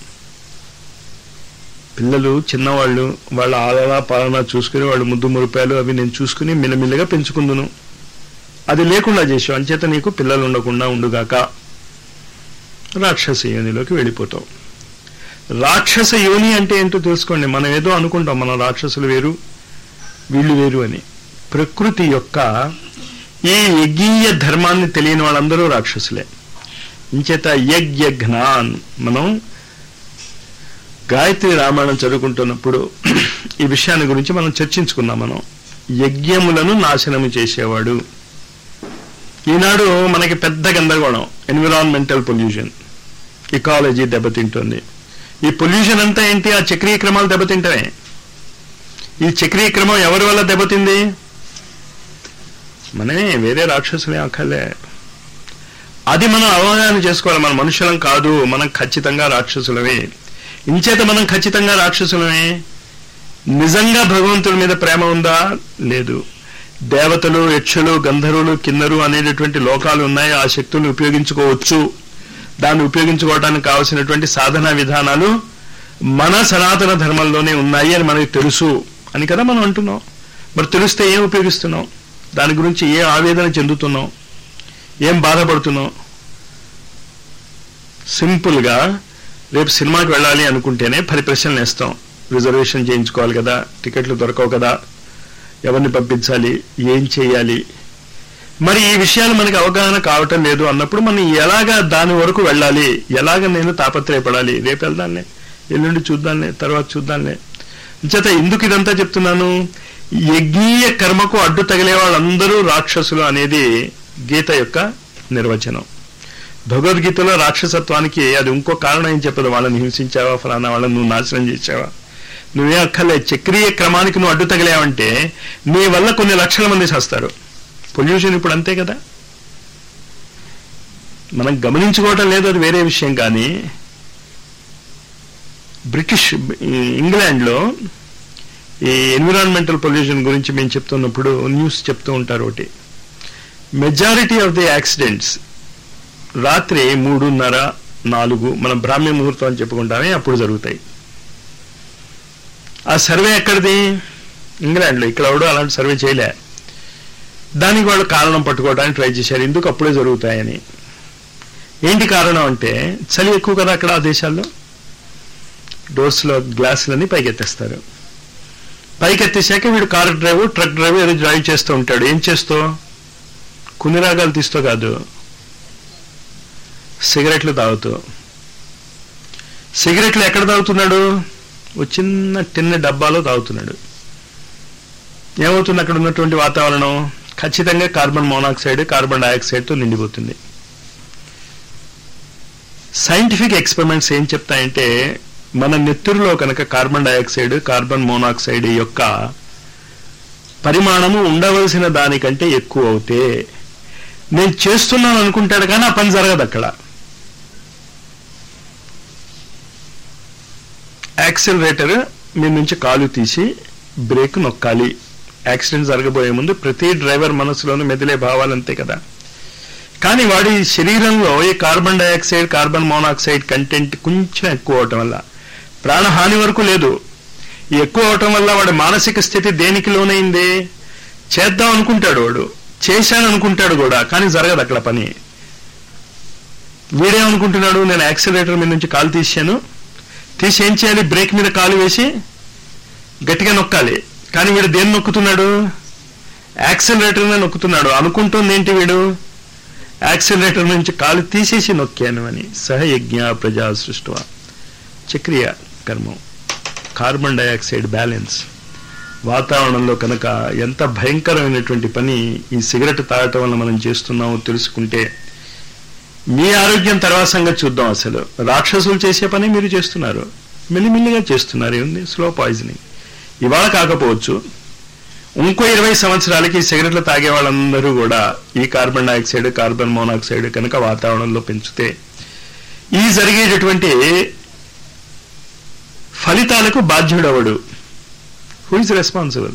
పిల్లలు చిన్నవాళ్ళు వాళ్ళ ఆలనా పాలన చూసుకుని వాళ్ళు ముద్దు మురిపాయలు అవి నేను చూసుకుని మిల్లమిల్లగా పెంచుకుందును అది లేకుండా చేసావు అంచేత నీకు పిల్లలు ఉండకుండా ఉండుగాక రాక్షస యోనిలోకి వెళ్ళిపోతావు రాక్షస యోని అంటే ఏంటో తెలుసుకోండి మనం ఏదో అనుకుంటాం మనం రాక్షసులు వేరు వీళ్ళు వేరు అని ప్రకృతి యొక్క ఈ యజ్ఞీయ ధర్మాన్ని తెలియని వాళ్ళందరూ రాక్షసులే ఇంచేత యజ్ఞాన్ మనం గాయత్రి రామాయణం చదువుకుంటున్నప్పుడు ఈ విషయాన్ని గురించి మనం చర్చించుకున్నాం మనం యజ్ఞములను నాశనము చేసేవాడు ఈనాడు మనకి పెద్ద గందరగోళం ఎన్విరాన్మెంటల్ పొల్యూషన్ ఇకాలజీ దెబ్బతింటుంది ఈ పొల్యూషన్ అంతా ఏంటి ఆ చక్రీయ క్రమాలు దెబ్బతింటమే ఈ చక్రీయ క్రమం ఎవరి వల్ల దెబ్బతింది మనమే వేరే రాక్షసులే అక్కర్లే అది మనం అవగాహన చేసుకోవాలి మన మనుషులం కాదు మనం ఖచ్చితంగా రాక్షసులమే ఇంచేత మనం ఖచ్చితంగా రాక్షసులమే నిజంగా భగవంతుడి మీద ప్రేమ ఉందా లేదు దేవతలు యక్షులు గంధర్వులు కిన్నరు అనేటటువంటి లోకాలు ఉన్నాయి ఆ శక్తులను ఉపయోగించుకోవచ్చు దాన్ని ఉపయోగించుకోవడానికి కావలసినటువంటి సాధనా విధానాలు మన సనాతన ధర్మంలోనే ఉన్నాయి అని మనకి తెలుసు అని కదా మనం అంటున్నాం మరి తెలిస్తే ఏం ఉపయోగిస్తున్నాం దాని గురించి ఏ ఆవేదన చెందుతున్నాం ఏం బాధపడుతున్నాం సింపుల్గా రేపు సినిమాకి వెళ్ళాలి అనుకుంటేనే పది ప్రశ్నలు వేస్తాం రిజర్వేషన్ చేయించుకోవాలి కదా టికెట్లు దొరకవు కదా ఎవరిని పంపించాలి ఏం చేయాలి మరి ఈ విషయాలు మనకి అవగాహన కావటం లేదు అన్నప్పుడు మనం ఎలాగా దాని వరకు వెళ్ళాలి ఎలాగ నేను తాపత్రయపడాలి రేపు వెళ్దాన్నే ఎల్లుండి చూద్దాన్నే తర్వాత చూద్దాన్నే చేత ఎందుకు ఇదంతా చెప్తున్నాను యజ్ఞీయ కర్మకు అడ్డు తగిలే వాళ్ళందరూ రాక్షసులు అనేది గీత యొక్క నిర్వచనం భగవద్గీతలో రాక్షసత్వానికి అది ఇంకో కారణం ఏం చెప్పదు వాళ్ళని హింసించావా ఫలానా వాళ్ళని నువ్వు నాశనం చేసావా నువ్వే అక్కర్లే చక్రీయ క్రమానికి నువ్వు అడ్డు తగిలావంటే నీ వల్ల కొన్ని లక్షల మంది చేస్తారు పొల్యూషన్ ఇప్పుడు అంతే కదా మనం గమనించుకోవటం లేదు అది వేరే విషయం కానీ బ్రిటిష్ ఇంగ్లాండ్లో ఈ ఎన్విరాన్మెంటల్ పొల్యూషన్ గురించి మేము చెప్తున్నప్పుడు న్యూస్ చెప్తూ ఉంటారు ఒకటి మెజారిటీ ఆఫ్ ది యాక్సిడెంట్స్ రాత్రి మూడున్నర నాలుగు మనం బ్రాహ్మ్య ముహూర్తం అని చెప్పుకుంటామే అప్పుడు జరుగుతాయి ఆ సర్వే ఎక్కడిది ఇంగ్లాండ్లో ఇక్కడ ఎవడో అలాంటి సర్వే చేయలే దానికి వాళ్ళు కారణం పట్టుకోవడానికి ట్రై చేశారు ఎందుకు అప్పుడే జరుగుతాయని ఏంటి కారణం అంటే చలి ఎక్కువ కదా అక్కడ ఆ దేశాల్లో డోర్స్లో గ్లాసులని పైకెత్తేస్తారు పైకెత్తేసాక వీడు కార్ డ్రైవ్ ట్రక్ డ్రైవ్ ఏదో డ్రైవ్ చేస్తూ ఉంటాడు ఏం చేస్తూ కొన్ని రాగాలు తీస్తూ కాదు సిగరెట్లు తాగుతూ సిగరెట్లు ఎక్కడ తాగుతున్నాడు ఓ చిన్న టిన్న డబ్బాలో తాగుతున్నాడు ఏమవుతుంది అక్కడ ఉన్నటువంటి వాతావరణం ఖచ్చితంగా కార్బన్ మోనాక్సైడ్ కార్బన్ డైఆక్సైడ్తో నిండిపోతుంది సైంటిఫిక్ ఎక్స్పెరిమెంట్స్ ఏం చెప్తాయంటే మన నెత్తురులో కనుక కార్బన్ డైఆక్సైడ్ కార్బన్ మోనాక్సైడ్ యొక్క పరిమాణము ఉండవలసిన దానికంటే ఎక్కువ అవుతే నేను చేస్తున్నాను అనుకుంటాడు కానీ ఆ పని జరగదు అక్కడ యాక్సిలరేటర్ మీ నుంచి కాలు తీసి బ్రేక్ నొక్కాలి యాక్సిడెంట్ జరగబోయే ముందు ప్రతి డ్రైవర్ మనసులోనూ మెదిలే భావాలు అంతే కదా కానీ వాడి శరీరంలో ఈ carbon dioxide carbon monoxide content కొంచెం ఎక్కువ అవటం వల్ల ప్రాణహాని వరకు లేదు ఈ ఎక్కువ అవటం వల్ల వాడి మానసిక స్థితి దేనికి లోనైంది చేద్దాం అనుకుంటాడు వాడు చేశాను అనుకుంటాడు కూడా కానీ జరగదు అక్కడ పని వీడేమనుకుంటున్నాడు నేను యాక్సిలరేటర్ మీద నుంచి కాలు తీసాను తీసి ఏం చేయాలి బ్రేక్ మీద కాలు వేసి గట్టిగా నొక్కాలి కానీ వీడు దేన్ని నొక్కుతున్నాడు యాక్సిలరేటర్నే నొక్కుతున్నాడు అనుకుంటుంది ఏంటి వీడు యాక్సిలరేటర్ నుంచి కాలు తీసేసి నొక్కాను అని సహయజ్ఞ ప్రజా సృష్టి చక్రియ కర్మం కార్బన్ డైఆక్సైడ్ బ్యాలెన్స్ వాతావరణంలో కనుక ఎంత భయంకరమైనటువంటి పని ఈ సిగరెట్ తాగటం వల్ల మనం చేస్తున్నామో తెలుసుకుంటే మీ ఆరోగ్యం తర్వాత సంగతి చూద్దాం అసలు రాక్షసులు చేసే పని మీరు చేస్తున్నారు మెల్లిమెల్లిగా చేస్తున్నారు ఏముంది స్లో పాయిజనింగ్ ఇవాళ కాకపోవచ్చు ఇంకో ఇరవై సంవత్సరాలకి సిగరెట్లు తాగే వాళ్ళందరూ కూడా ఈ కార్బన్ డైఆక్సైడ్ కార్బన్ మోనాక్సైడ్ కనుక వాతావరణంలో పెంచితే ఈ జరిగేటటువంటి ఫలితాలకు బాధ్యుడవడు హూ ఇస్ రెస్పాన్సిబుల్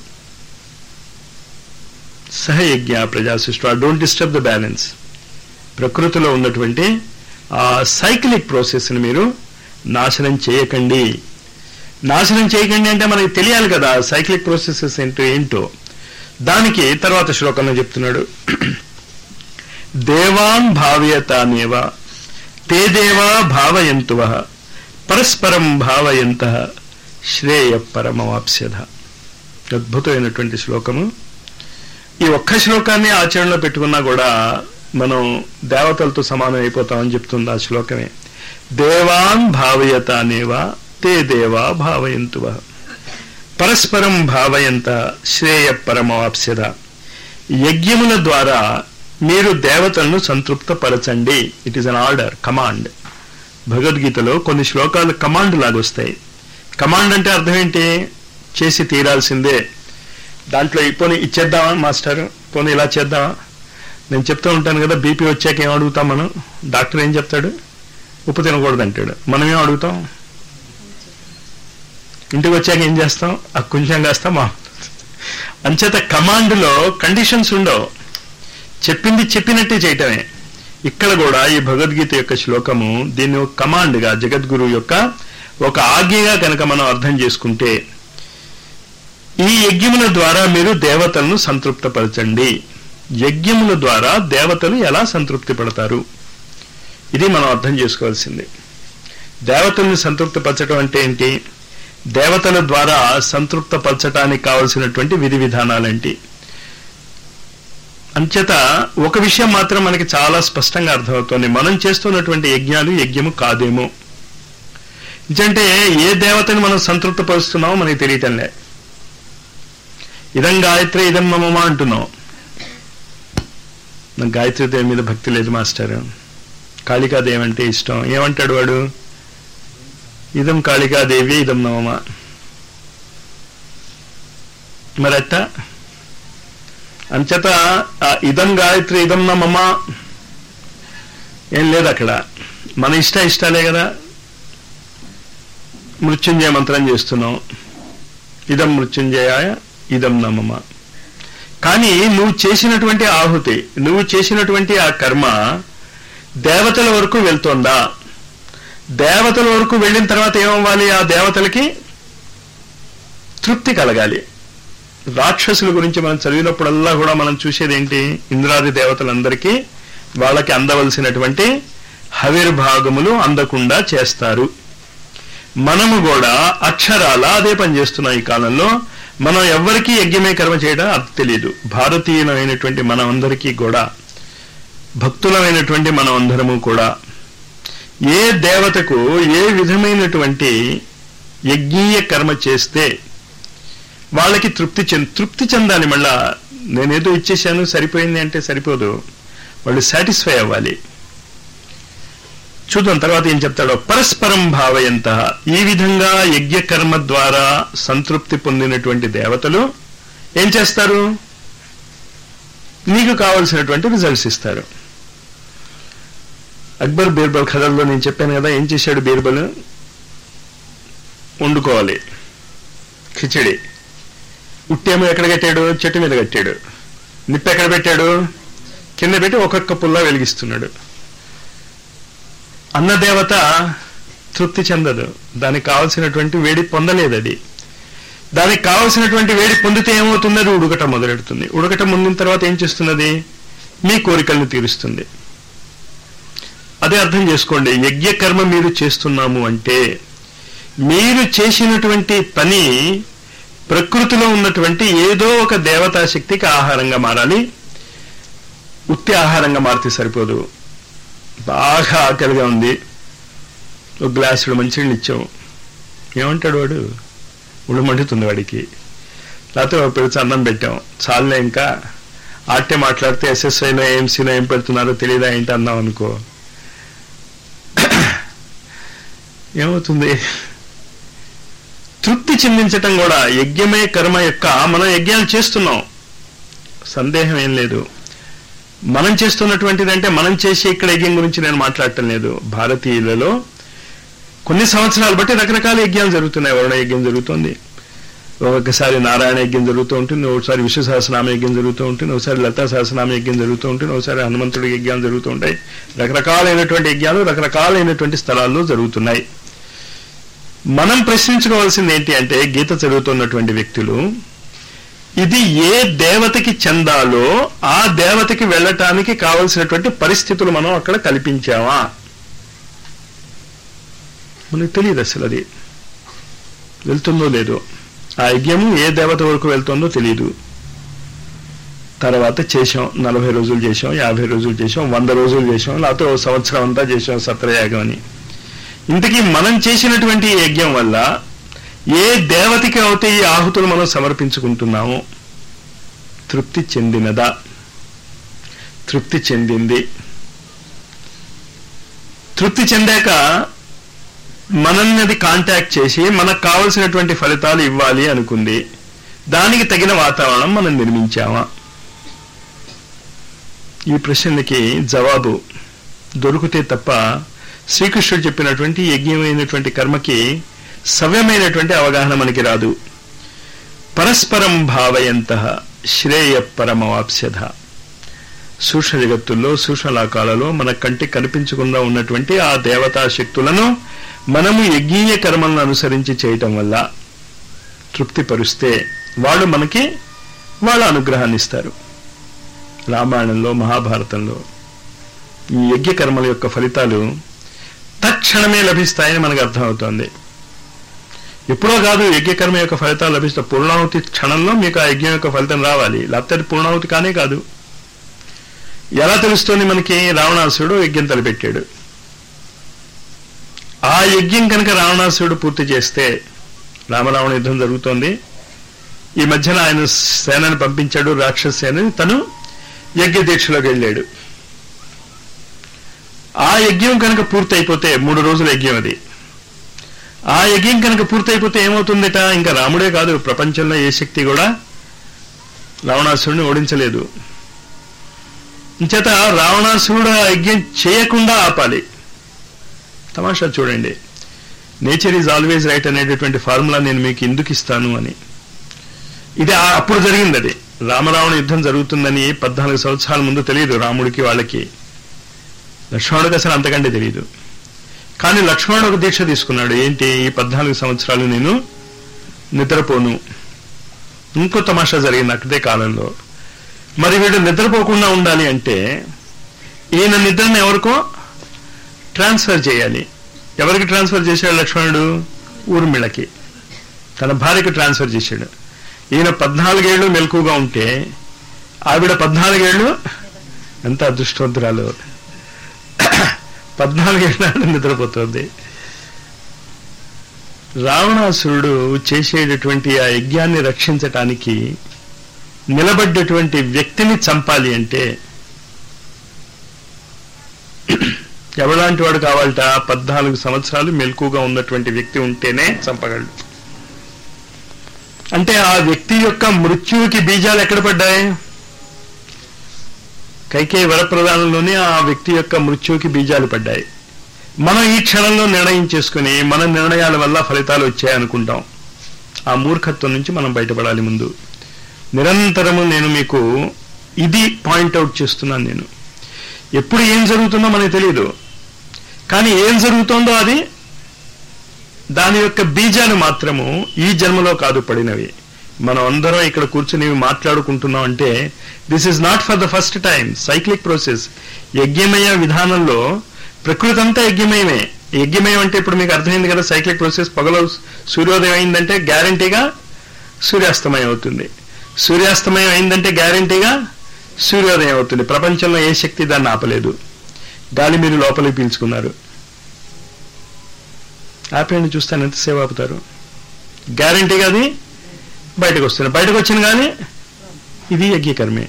సహయజ్ఞ ప్రజాసృష్టి డోంట్ డిస్టర్బ్ ద బ్యాలెన్స్ ప్రకృతిలో ఉన్నటువంటి ఆ సైక్లిక్ ప్రాసెస్ని మీరు నాశనం చేయకండి నాశనం చేయకండి అంటే మనకి తెలియాలి కదా సైక్లిక్ ప్రాసెసెస్ ఏంటో ఏంటో దానికి తర్వాత శ్లోకంలో చెప్తున్నాడు దేవాన్ భావ్యతానేవ తే దేవా భావయంతువ పరస్పరం భావయంత శ్రేయ పరమవాప్స్యధ అద్భుతమైనటువంటి శ్లోకము ఈ ఒక్క శ్లోకాన్ని ఆచరణలో పెట్టుకున్నా కూడా మనం దేవతలతో సమానం అయిపోతామని చెప్తుంది ఆ శ్లోకమే దేవాన్ భావయత అనేవా తే దేవా భావయంతువ పరస్పరం భావయంత శ్రేయ పరమవాప్స్యద యజ్ఞముల ద్వారా మీరు దేవతలను సంతృప్తపరచండి it is an order command భగవద్గీతలో కొన్ని శ్లోకాలు కమాండ్ లాగొస్తాయి కమాండ్ అంటే అర్థం ఏంటి చేసి తీరాల్సిందే దాంట్లో పోనీ ఇచ్చేద్దామా మాస్టర్ పోనీ ఇలా చేద్దామా నేను చెప్తూ ఉంటాను కదా బీపీ వచ్చాక ఏం అడుగుతాం మనం డాక్టర్ ఏం చెప్తాడు ఉప్పు తినకూడదు అంటాడు మనం ఏం అడుగుతాం ఇంటికి వచ్చాక ఏం చేస్తాం ఆ కొంచెం కాస్తా మా అంచేత కమాండ్లో కండిషన్స్ ఉండవు చెప్పింది చెప్పినట్టే చేయటమే ఇక్కడ కూడా ఈ భగవద్గీత యొక్క శ్లోకము దీన్ని ఒక కమాండ్గా జగద్గురు యొక్క ఒక ఆజ్ఞగా కనుక మనం అర్థం చేసుకుంటే ఈ యజ్ఞముల ద్వారా మీరు దేవతలను సంతృప్తపరచండి యజ్ఞముల ద్వారా దేవతలు ఎలా సంతృప్తి పడతారు ఇది మనం అర్థం చేసుకోవాల్సింది దేవతల్ని సంతృప్తిపరచడం అంటే ఏంటి దేవతల ద్వారా సంతృప్తపరచటానికి కావలసినటువంటి విధి విధానాలేంటి అంచేత ఒక విషయం మాత్రం మనకి చాలా స్పష్టంగా అర్థమవుతోంది మనం చేస్తున్నటువంటి యజ్ఞాలు యజ్ఞము కాదేమో ఎందుకంటే ఏ దేవతని మనం సంతృప్తపరుస్తున్నామో మనకి తెలియటంలే ఇదం గాయత్రి ఇదం మమమా అంటున్నాం నాకు గాయత్రి దేవి మీద భక్తి లేదు మాస్టర్ కాళికాదేవి అంటే ఇష్టం ఏమంటాడు వాడు ఇదం కాళికాదేవి ఇదం నమమ మరట్ట అంచేత ఆ ఇదం గాయత్రి ఇదం నమమ ఏం లేదు అక్కడ మన ఇష్ట ఇష్టాలే కదా మృత్యుంజయ మంత్రం చేస్తున్నాం ఇదం మృత్యుంజయాయ ఇదం నమమ కానీ నువ్వు చేసినటువంటి ఆహుతి నువ్వు చేసినటువంటి ఆ కర్మ దేవతల వరకు వెళ్తోందా దేవతల వరకు వెళ్ళిన తర్వాత ఏమవ్వాలి ఆ దేవతలకి తృప్తి కలగాలి రాక్షసుల గురించి మనం చదివినప్పుడల్లా కూడా మనం చూసేది ఏంటి ఇంద్రాది దేవతలందరికీ వాళ్ళకి అందవలసినటువంటి హవిర్భాగములు అందకుండా చేస్తారు మనము కూడా అక్షరాల అదే పని చేస్తున్నాం ఈ కాలంలో మనం ఎవ్వరికీ యజ్ఞమే కర్మ చేయడం అది తెలియదు భారతీయులమైనటువంటి మనమందరికీ కూడా భక్తులమైనటువంటి మనం అందరము కూడా ఏ దేవతకు ఏ విధమైనటువంటి యజ్ఞీయ కర్మ చేస్తే వాళ్ళకి తృప్తి చెంది తృప్తి చెందాలి మళ్ళా నేనేదో ఇచ్చేసాను సరిపోయింది అంటే సరిపోదు వాళ్ళు సాటిస్ఫై అవ్వాలి చూద్దాం తర్వాత ఏం చెప్తాడో పరస్పరం భావయంత ఈ విధంగా యజ్ఞ కర్మ ద్వారా సంతృప్తి పొందినటువంటి దేవతలు ఏం చేస్తారు నీకు కావలసినటువంటి రిజల్ట్స్ ఇస్తారు అక్బర్ బీర్బల్ కథల్లో నేను చెప్పాను కదా ఏం చేశాడు బీర్బల్ వండుకోవాలి ఖిచడి ఉట్టేమో ఎక్కడ కట్టాడు చెట్టు మీద కట్టాడు నిప్పు ఎక్కడ పెట్టాడు కింద పెట్టి ఒక్కొక్క పుల్ల వెలిగిస్తున్నాడు అన్నదేవత తృప్తి చెందదు దానికి కావలసినటువంటి వేడి పొందలేదు అది దానికి కావలసినటువంటి వేడి పొందితే ఏమవుతుంది అది ఉడకట మొదలెడుతుంది ఉడకట ముందిన తర్వాత ఏం చేస్తున్నది మీ కోరికలను తీరుస్తుంది అదే అర్థం చేసుకోండి యజ్ఞ కర్మ మీరు చేస్తున్నాము అంటే మీరు చేసినటువంటి పని ప్రకృతిలో ఉన్నటువంటి ఏదో ఒక దేవతా శక్తికి ఆహారంగా మారాలి ఉత్తి ఆహారంగా మారితే సరిపోదు బాగా ఆకలిగా ఉంది ఒక గ్లాసుడు మంచినీళ్ళు ఇచ్చాము ఏమంటాడు వాడు ఉడుమంటుతుంది వాడికి లేకపోతే ఒక పిలిచి అన్నం పెట్టాం చాలులే ఇంకా ఆటే మాట్లాడితే ఎస్ఎస్ఐలో ఏఎంసీలో ఏం పెడుతున్నారో తెలియదా ఏంటి అన్నాం అనుకో ఏమవుతుంది తృప్తి చెందించటం కూడా యజ్ఞమే కర్మ యొక్క మనం యజ్ఞాలు చేస్తున్నాం సందేహం ఏం లేదు మనం చేస్తున్నటువంటిది అంటే మనం చేసే ఇక్కడ యజ్ఞం గురించి నేను మాట్లాడటం లేదు భారతీయులలో కొన్ని సంవత్సరాలు బట్టి రకరకాల యజ్ఞాలు జరుగుతున్నాయి వరుణ యజ్ఞం జరుగుతుంది ఒక్కొక్కసారి నారాయణ యజ్ఞం జరుగుతూ ఉంటుంది ఒకసారి విశ్వ సహస్రనామ యజ్ఞం జరుగుతూ ఉంటుంది ఒకసారి లతా సహస్రనామ యజ్ఞం జరుగుతూ ఉంటుంది ఒకసారి హనుమంతుడి యజ్ఞాలు జరుగుతూ ఉంటాయి రకరకాలైనటువంటి యజ్ఞాలు రకరకాలైనటువంటి స్థలాల్లో జరుగుతున్నాయి మనం ప్రశ్నించుకోవాల్సింది ఏంటి అంటే గీత చదువుతున్నటువంటి వ్యక్తులు ఇది ఏ దేవతకి చెందాలో ఆ దేవతకి వెళ్ళటానికి కావలసినటువంటి పరిస్థితులు మనం అక్కడ కల్పించామా మనకు తెలియదు అసలు అది వెళ్తుందో లేదో ఆ యజ్ఞము ఏ దేవత వరకు వెళ్తుందో తెలియదు తర్వాత చేసాం నలభై రోజులు చేసాం యాభై రోజులు చేసాం వంద రోజులు చేసాం లేకపోతే ఓ సంవత్సరం అంతా చేసాం సత్రయాగం అని ఇంతకీ మనం చేసినటువంటి ఈ యజ్ఞం వల్ల ఏ దేవతకి అయితే ఈ ఆహుతులు మనం సమర్పించుకుంటున్నామో తృప్తి చెందినదా తృప్తి చెందింది తృప్తి చెందాక మనల్ని అది కాంటాక్ట్ చేసి మనకు కావలసినటువంటి ఫలితాలు ఇవ్వాలి అనుకుంది దానికి తగిన వాతావరణం మనం నిర్మించామా ఈ ప్రశ్నలకి జవాబు దొరికితే తప్ప శ్రీకృష్ణుడు చెప్పినటువంటి యజ్ఞమైనటువంటి కర్మకి సవ్యమైనటువంటి అవగాహన మనకి రాదు పరస్పరం భావయంత శ్రేయ పరమవాప్స్యధ సూక్ష్మ జగత్తుల్లో సూక్ష్మలాకాలలో మన కంటి కనిపించకుండా ఉన్నటువంటి ఆ దేవతా శక్తులను మనము యజ్ఞీయ కర్మలను అనుసరించి చేయటం వల్ల తృప్తిపరుస్తే వాళ్ళు మనకి వాళ్ళ అనుగ్రహాన్ని ఇస్తారు రామాయణంలో మహాభారతంలో ఈ యజ్ఞ కర్మల యొక్క ఫలితాలు తక్షణమే లభిస్తాయని మనకు అర్థమవుతోంది ఎప్పుడో కాదు యజ్ఞకర్మ యొక్క ఫలితాలు లభిస్తాయి పూర్ణాహుతి క్షణంలో మీకు ఆ యజ్ఞం యొక్క ఫలితం రావాలి లేకపోతే అది పూర్ణాహుతి కానే కాదు ఎలా తెలుస్తోంది మనకి రావణాసుడు యజ్ఞం తలపెట్టాడు ఆ యజ్ఞం కనుక రావణాసుడు పూర్తి చేస్తే రామరావణ యుద్ధం జరుగుతోంది ఈ మధ్యన ఆయన సేనని పంపించాడు రాక్షస సేనని తను యజ్ఞ దీక్షలోకి వెళ్ళాడు ఆ యజ్ఞం కనుక పూర్తయిపోతే మూడు రోజుల యజ్ఞం అది ఆ యజ్ఞం కనుక పూర్తయిపోతే ఏమవుతుందట ఇంకా రాముడే కాదు ప్రపంచంలో ఏ శక్తి కూడా రావణాసురుడిని ఓడించలేదు ఇంచేత రావణాసురుడు ఆ యజ్ఞం చేయకుండా ఆపాలి తమాషా చూడండి నేచర్ ఈజ్ ఆల్వేజ్ రైట్ అనేటటువంటి ఫార్ములా నేను మీకు ఎందుకు ఇస్తాను అని ఇది ఆ- అప్పుడు జరిగింది అది రామరావణ యుద్ధం జరుగుతుందని పద్నాలుగు సంవత్సరాల ముందు తెలియదు రాముడికి వాళ్ళకి లక్ష్మణుడికి అసలు అంతకంటే తెలియదు కానీ లక్ష్మణుడు ఒక దీక్ష తీసుకున్నాడు ఏంటి ఈ పద్నాలుగు సంవత్సరాలు నేను నిద్రపోను ఇంకో తమాషా జరిగింది అక్కడే కాలంలో మరి వీడు నిద్రపోకుండా ఉండాలి అంటే ఈయన నిద్రను ఎవరికో ట్రాన్స్ఫర్ చేయాలి ఎవరికి ట్రాన్స్ఫర్ చేశాడు లక్ష్మణుడు ఊర్మిళకి తన భార్యకి ట్రాన్స్ఫర్ చేశాడు ఈయన పద్నాలుగేళ్లు మెలకుగా ఉంటే ఆవిడ పద్నాలుగేళ్లు ఎంత అదృష్టవంతురాలు పద్నాలుగేళ్ల నిద్రపోతుంది రావణాసురుడు చేసేటటువంటి ఆ యజ్ఞాన్ని రక్షించటానికి నిలబడ్డటువంటి వ్యక్తిని చంపాలి అంటే ఎవలాంటి వాడు కావాలట పద్నాలుగు సంవత్సరాలు మెలకుగా ఉన్నటువంటి వ్యక్తి ఉంటేనే చంపగలడు అంటే ఆ వ్యక్తి యొక్క మృత్యువుకి బీజాలు ఎక్కడ పడ్డాయి కైకే వరప్రదానంలోనే ఆ వ్యక్తి యొక్క మృత్యువుకి బీజాలు పడ్డాయి మనం ఈ క్షణంలో నిర్ణయం చేసుకుని మన నిర్ణయాల వల్ల ఫలితాలు వచ్చాయనుకుంటాం ఆ మూర్ఖత్వం నుంచి మనం బయటపడాలి ముందు నిరంతరము నేను మీకు ఇది పాయింట్అవుట్ చేస్తున్నాను నేను ఎప్పుడు ఏం జరుగుతుందో మనకు తెలియదు కానీ ఏం జరుగుతుందో అది దాని యొక్క బీజాలు మాత్రము ఈ జన్మలో కాదు పడినవి మనం అందరం ఇక్కడ కూర్చుని మాట్లాడుకుంటున్నాం అంటే this is not for the first time cyclic process యజ్ఞమయ విధానంలో ప్రకృతి అంతా యజ్ఞమయమే యజ్ఞమయం అంటే ఇప్పుడు మీకు అర్థమైంది కదా సైక్లిక్ ప్రాసెస్ పగలో సూర్యోదయం అయిందంటే గ్యారంటీగా సూర్యాస్తమయం అవుతుంది సూర్యాస్తమయం అయిందంటే గ్యారంటీగా సూర్యోదయం అవుతుంది ప్రపంచంలో ఏ శక్తి దాన్ని ఆపలేదు గాలి మీరు లోపలికి పీల్చుకున్నారు ఆపేయండి చూస్తాను ఎంతసేపు ఆపుతారు గ్యారంటీగా అది బయటకు వస్తుంది బయటకు వచ్చిన కానీ ఇది యజ్ఞకర్మే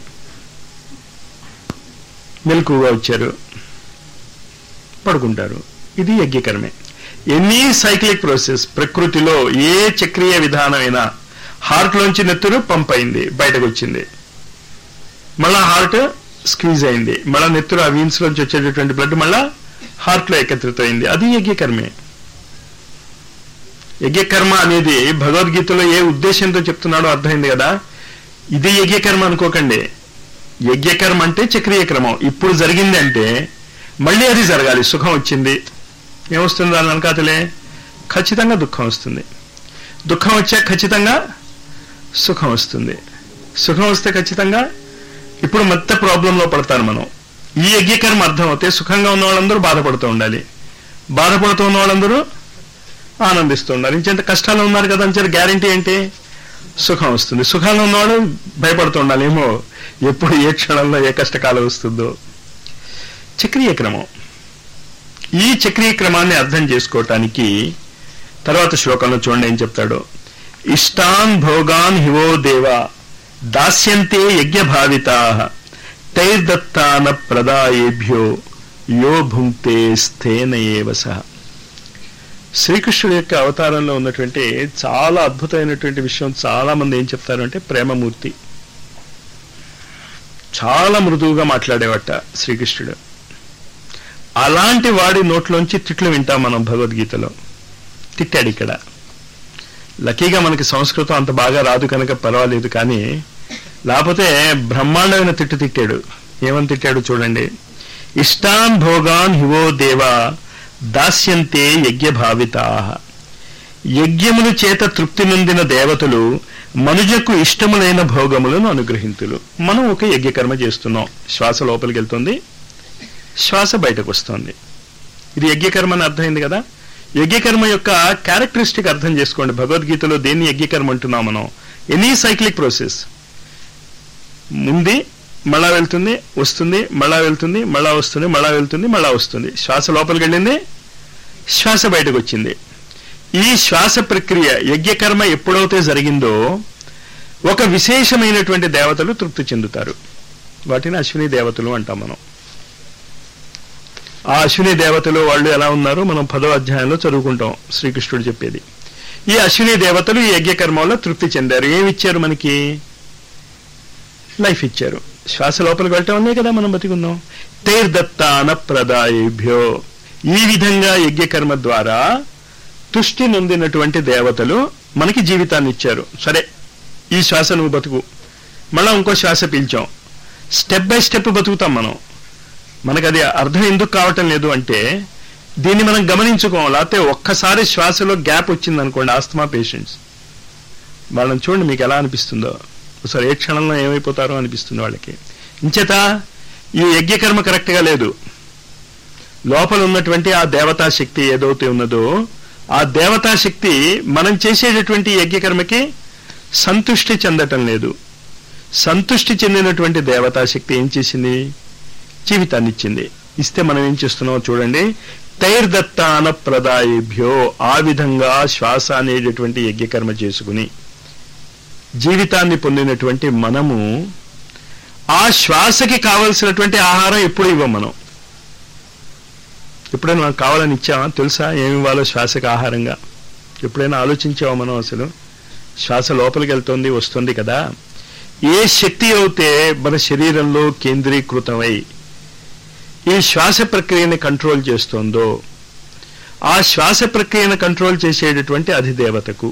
మెలకుగా వచ్చారు పడుకుంటారు ఇది యజ్ఞకర్మే ఎనీ సైక్లిక్ ప్రాసెస్ ప్రకృతిలో ఏ చక్రీయ విధానమైనా హార్ట్ లోంచి నెత్తురు పంప్ అయింది బయటకు వచ్చింది మళ్ళా హార్ట్ స్క్వీజ్ అయింది మళ్ళా నెత్తురు ఆ వీన్స్ లోంచి వచ్చేటటువంటి బ్లడ్ మళ్ళా హార్ట్ లో ఏకత్రితమైంది అది యజ్ఞకర్మే యజ్ఞకర్మ అనేది భగవద్గీతలో ఏ ఉద్దేశంతో చెప్తున్నాడో అర్థమైంది కదా ఇది యజ్ఞకర్మ అనుకోకండి యజ్ఞకర్మ అంటే చక్రీయ క్రమం ఇప్పుడు జరిగింది అంటే మళ్ళీ అది జరగాలి సుఖం వచ్చింది ఏమొస్తుంది దాని వెనకాతలే ఖచ్చితంగా దుఃఖం వస్తుంది దుఃఖం వచ్చాక ఖచ్చితంగా సుఖం వస్తుంది సుఖం వస్తే ఖచ్చితంగా ఇప్పుడు మొత్త ప్రాబ్లంలో పడతారు మనం ఈ యజ్ఞకర్మ అర్థం అవుతే సుఖంగా ఉన్న వాళ్ళందరూ బాధపడుతూ ఉండాలి బాధపడుతూ ఉన్న వాళ్ళందరూ ఆనందిస్తూ ఉండాలి ఇంకెంత కష్టాలు ఉన్నారు కదా అని గ్యారంటీ ఏంటి సుఖం వస్తుంది సుఖంలో ఉన్నవాడు భయపడుతూ ఉండాలి ఏమో ఎప్పుడు ఏ క్షణంలో ఏ కష్టకాలం వస్తుందో చక్రీయ క్రమం ఈ చక్రీయ క్రమాన్ని అర్థం చేసుకోవటానికి తర్వాత శ్లోకంలో చూడండి ఏం చెప్తాడు ఇష్టాన్ భోగాన్ హివో దేవ దాస్యంతే యజ్ఞ భావితా తైర్దత్తాన ప్రదాయేభ్యో యో భుంక్తే స్థేన ఏవ సహ శ్రీకృష్ణుడి యొక్క అవతారంలో ఉన్నటువంటి చాలా అద్భుతమైనటువంటి విషయం చాలా మంది ఏం చెప్తారు అంటే ప్రేమమూర్తి చాలా మృదువుగా మాట్లాడేవట శ్రీకృష్ణుడు అలాంటి వాడి నోట్లోంచి తిట్లు వింటాం మనం భగవద్గీతలో తిట్టాడు ఇక్కడ లక్కీగా మనకి సంస్కృతం అంత బాగా రాదు కనుక పర్వాలేదు కానీ లేకపోతే బ్రహ్మాండమైన తిట్టు తిట్టాడు ఏమని తిట్టాడు చూడండి ఇష్టాన్ భోగాన్ హివో దేవా దాస్యంతే యజ్ఞ భావితా యజ్ఞముల చేత తృప్తి నొందిన దేవతలు మనుజకు ఇష్టములైన భోగములను అనుగ్రహింతులు మనం ఒక యజ్ఞకర్మ చేస్తున్నాం శ్వాస లోపలికి వెళ్తుంది శ్వాస బయటకు వస్తుంది ఇది యజ్ఞకర్మ అని అర్థమైంది కదా యజ్ఞకర్మ యొక్క క్యారెక్టరిస్టిక్ అర్థం చేసుకోండి భగవద్గీతలో దేన్ని యజ్ఞకర్మ అంటున్నాం మనం ఎనీ సైక్లిక్ ప్రాసెస్ ముందు మళ్ళా వెళ్తుంది వస్తుంది మళ్ళా వెళ్తుంది మళ్ళా వస్తుంది మళ్ళా వెళ్తుంది మళ్ళా వస్తుంది శ్వాస లోపలికి వెళ్ళింది శ్వాస బయటకు వచ్చింది ఈ శ్వాస ప్రక్రియ యజ్ఞకర్మ ఎప్పుడైతే జరిగిందో ఒక విశేషమైనటువంటి దేవతలు తృప్తి చెందుతారు వాటిని అశ్విని దేవతలు అంటాం మనం ఆ అశ్విని దేవతలు వాళ్ళు ఎలా ఉన్నారో మనం పదో అధ్యాయంలో చదువుకుంటాం శ్రీకృష్ణుడు చెప్పేది ఈ అశ్విని దేవతలు ఈ యజ్ఞకర్మ వల్ల తృప్తి చెందారు ఏమి ఇచ్చారు మనకి లైఫ్ ఇచ్చారు శ్వాస లోపలికి వెళ్ళటం వల్లే కదా మనం బతికున్నాం తైర్దత్తాన ప్రదాయేభ్యో ఈ విధంగా యజ్ఞకర్మ ద్వారా తుష్టి నొందినటువంటి దేవతలు మనకి జీవితాన్ని ఇచ్చారు సరే ఈ శ్వాస నువ్వు బతుకు మళ్ళా ఇంకో శ్వాస పీల్చాం స్టెప్ బై స్టెప్ బతుకుతాం మనం మనకు అది అర్థం ఎందుకు కావటం లేదు అంటే దీన్ని మనం గమనించుకోం లేకపోతే ఒక్కసారి శ్వాసలో గ్యాప్ వచ్చింది అనుకోండి ఆస్తమా పేషెంట్స్ వాళ్ళని చూడండి మీకు ఎలా అనిపిస్తుందో ఒకసారి ఏ క్షణంలో ఏమైపోతారో అనిపిస్తుంది వాళ్ళకి ఇంచేత ఈ యజ్ఞకర్మ కరెక్ట్గా లేదు లోపల ఉన్నటువంటి ఆ దేవతా శక్తి ఏదైతే ఉన్నదో ఆ దేవతా శక్తి మనం చేసేటటువంటి యజ్ఞకర్మకి సంతుష్టి చెందటం లేదు సంతుష్టి చెందినటువంటి దేవతా శక్తి ఏం చేసింది జీవితాన్ని ఇచ్చింది ఇస్తే మనం ఏం చేస్తున్నామో చూడండి తైర్దత్తాన ప్రదాయేభ్యో ఆ విధంగా శ్వాస అనేటటువంటి యజ్ఞకర్మ చేసుకుని జీవితాన్ని పొందినటువంటి మనము ఆ శ్వాసకి కావలసినటువంటి ఆహారం ఎప్పుడు ఇవ్వం మనం ఎప్పుడైనా మనకు కావాలని ఇచ్చామా తెలుసా ఏమి ఇవ్వాలో శ్వాసకి ఆహారంగా ఎప్పుడైనా ఆలోచించావా మనం అసలు శ్వాస లోపలికి వెళ్తుంది వస్తుంది కదా ఏ శక్తి అయితే మన శరీరంలో కేంద్రీకృతమై ఈ శ్వాస ప్రక్రియని కంట్రోల్ చేస్తోందో ఆ శ్వాస ప్రక్రియను కంట్రోల్ చేసేటటువంటి అధిదేవతకు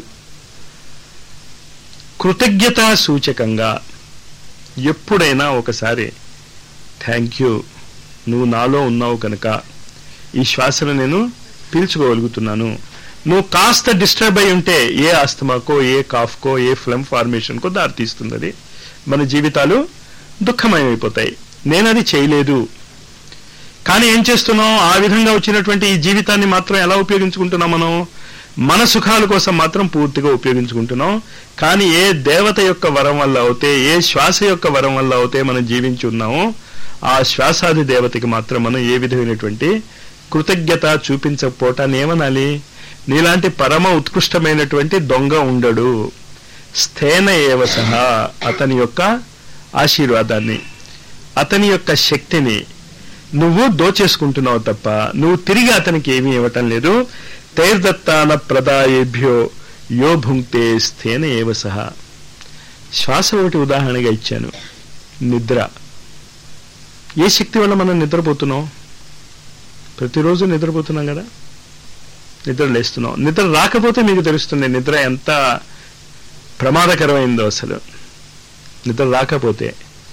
కృతజ్ఞతా సూచకంగా ఎప్పుడైనా ఒకసారి థ్యాంక్ యూ నువ్వు నాలో ఉన్నావు కనుక ఈ శ్వాసను నేను పీల్చుకోగలుగుతున్నాను నువ్వు కాస్త డిస్టర్బ్ అయి ఉంటే ఏ ఆస్తమాకో ఏ కాఫ్కో ఏ ఫ్లమ్ ఫార్మేషన్కో దారితీస్తుంది అది మన జీవితాలు దుఃఖమయమైపోతాయి నేను అది చేయలేదు కానీ ఏం చేస్తున్నాం ఆ విధంగా వచ్చినటువంటి ఈ జీవితాన్ని మాత్రం ఎలా ఉపయోగించుకుంటున్నాం మనం మన సుఖాల కోసం మాత్రం పూర్తిగా ఉపయోగించుకుంటున్నాం కానీ ఏ దేవత యొక్క వరం వల్ల అవుతే ఏ శ్వాస యొక్క వరం వల్ల అవుతే మనం జీవించి ఉన్నామో ఆ శ్వాసాది దేవతకి మాత్రం మనం ఏ విధమైనటువంటి కృతజ్ఞత చూపించకపోవటాన్ని ఏమనాలి నీలాంటి పరమ ఉత్కృష్టమైనటువంటి దొంగ ఉండడు స్థేన ఏవ సహా అతని యొక్క ఆశీర్వాదాన్ని అతని యొక్క శక్తిని నువ్వు దోచేసుకుంటున్నావు తప్ప నువ్వు తిరిగి అతనికి ఏమీ ఇవ్వటం లేదు తైర్దత్తాన ప్రదాయేభ్యో యో భుంక్తే స్థేన ఏవ సహా శ్వాస ఒకటి ఉదాహరణగా ఇచ్చాను నిద్ర ఏ శక్తి వల్ల మనం నిద్రపోతున్నాం ప్రతిరోజు నిద్రపోతున్నాం కదా నిద్ర లేస్తున్నాం నిద్ర రాకపోతే మీకు తెలుస్తుంది నిద్ర ఎంత ప్రమాదకరమైందో అసలు నిద్ర రాకపోతే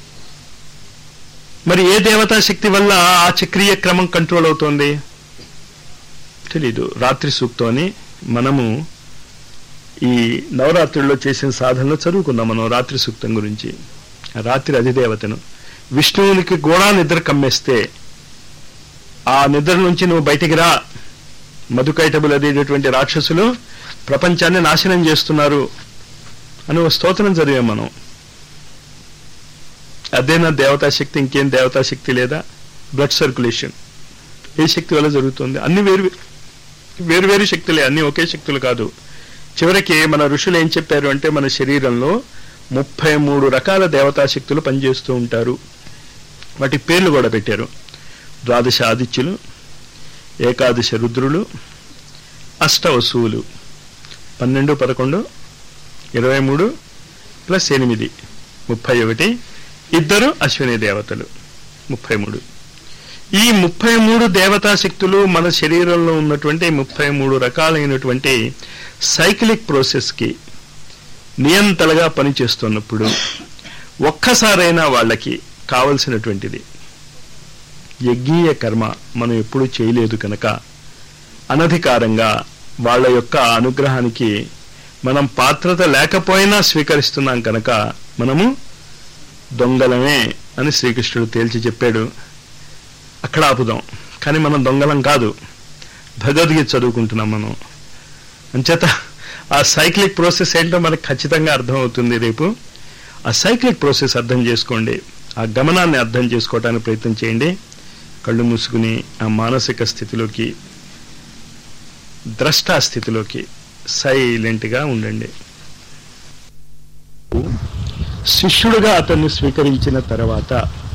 మరి ఏ దేవతా శక్తి వల్ల ఆ చక్రీయ క్రమం కంట్రోల్ అవుతోంది తెలీదు రాత్రి సూక్తం అని మనము ఈ నవరాత్రుల్లో చేసిన సాధనలో చదువుకున్నాం మనం రాత్రి సూక్తం గురించి రాత్రి అధిదేవతను విష్ణువునికి కూడా నిద్ర కమ్మేస్తే ఆ నిద్ర నుంచి నువ్వు బయటికి రా మధుకైటబులు అదేటటువంటి రాక్షసులు ప్రపంచాన్ని నాశనం చేస్తున్నారు అని ఒక స్తోత్రం చదివాం మనం అదేనా దేవతా శక్తి ఇంకేం దేవతా శక్తి లేదా బ్లడ్ సర్క్యులేషన్ ఏ శక్తి వల్ల జరుగుతుంది అన్ని వేరు వేరు వేరు శక్తులే అన్ని ఒకే శక్తులు కాదు చివరికి మన ఋషులు ఏం చెప్పారు అంటే మన శరీరంలో ముప్పై మూడు రకాల దేవతా శక్తులు పనిచేస్తూ ఉంటారు వాటి పేర్లు కూడా పెట్టారు ద్వాదశ ఆదిత్యులు ఏకాదశ రుద్రులు అష్టవసువులు పన్నెండు పదకొండు ఇరవై మూడు ప్లస్ ఎనిమిది ముప్పై ఒకటి ఇద్దరు అశ్విని దేవతలు ముప్పై మూడు ఈ ముప్పై మూడు దేవతా శక్తులు మన శరీరంలో ఉన్నటువంటి ముప్పై మూడు రకాలైనటువంటి సైక్లిక్ ప్రాసెస్కి నియంతలుగా పనిచేస్తున్నప్పుడు ఒక్కసారైనా వాళ్ళకి కావలసినటువంటిది యజ్ఞీయ కర్మ మనం ఎప్పుడూ చేయలేదు కనుక అనధికారంగా వాళ్ళ యొక్క అనుగ్రహానికి మనం పాత్రత లేకపోయినా స్వీకరిస్తున్నాం కనుక మనము దొంగలమే అని శ్రీకృష్ణుడు తేల్చి చెప్పాడు అక్కడ ఆపుదాం కానీ మనం దొంగలం కాదు భగవద్గీత చదువుకుంటున్నాం మనం అంచేత ఆ సైక్లిక్ ప్రాసెస్ ఏంటో మనకు ఖచ్చితంగా అర్థమవుతుంది రేపు ఆ సైక్లిక్ ప్రాసెస్ అర్థం చేసుకోండి ఆ గమనాన్ని అర్థం చేసుకోవడానికి ప్రయత్నం చేయండి కళ్ళు మూసుకుని ఆ మానసిక స్థితిలోకి ద్రష్టా స్థితిలోకి సైలెంట్గా ఉండండి శిష్యుడుగా అతన్ని స్వీకరించిన తర్వాత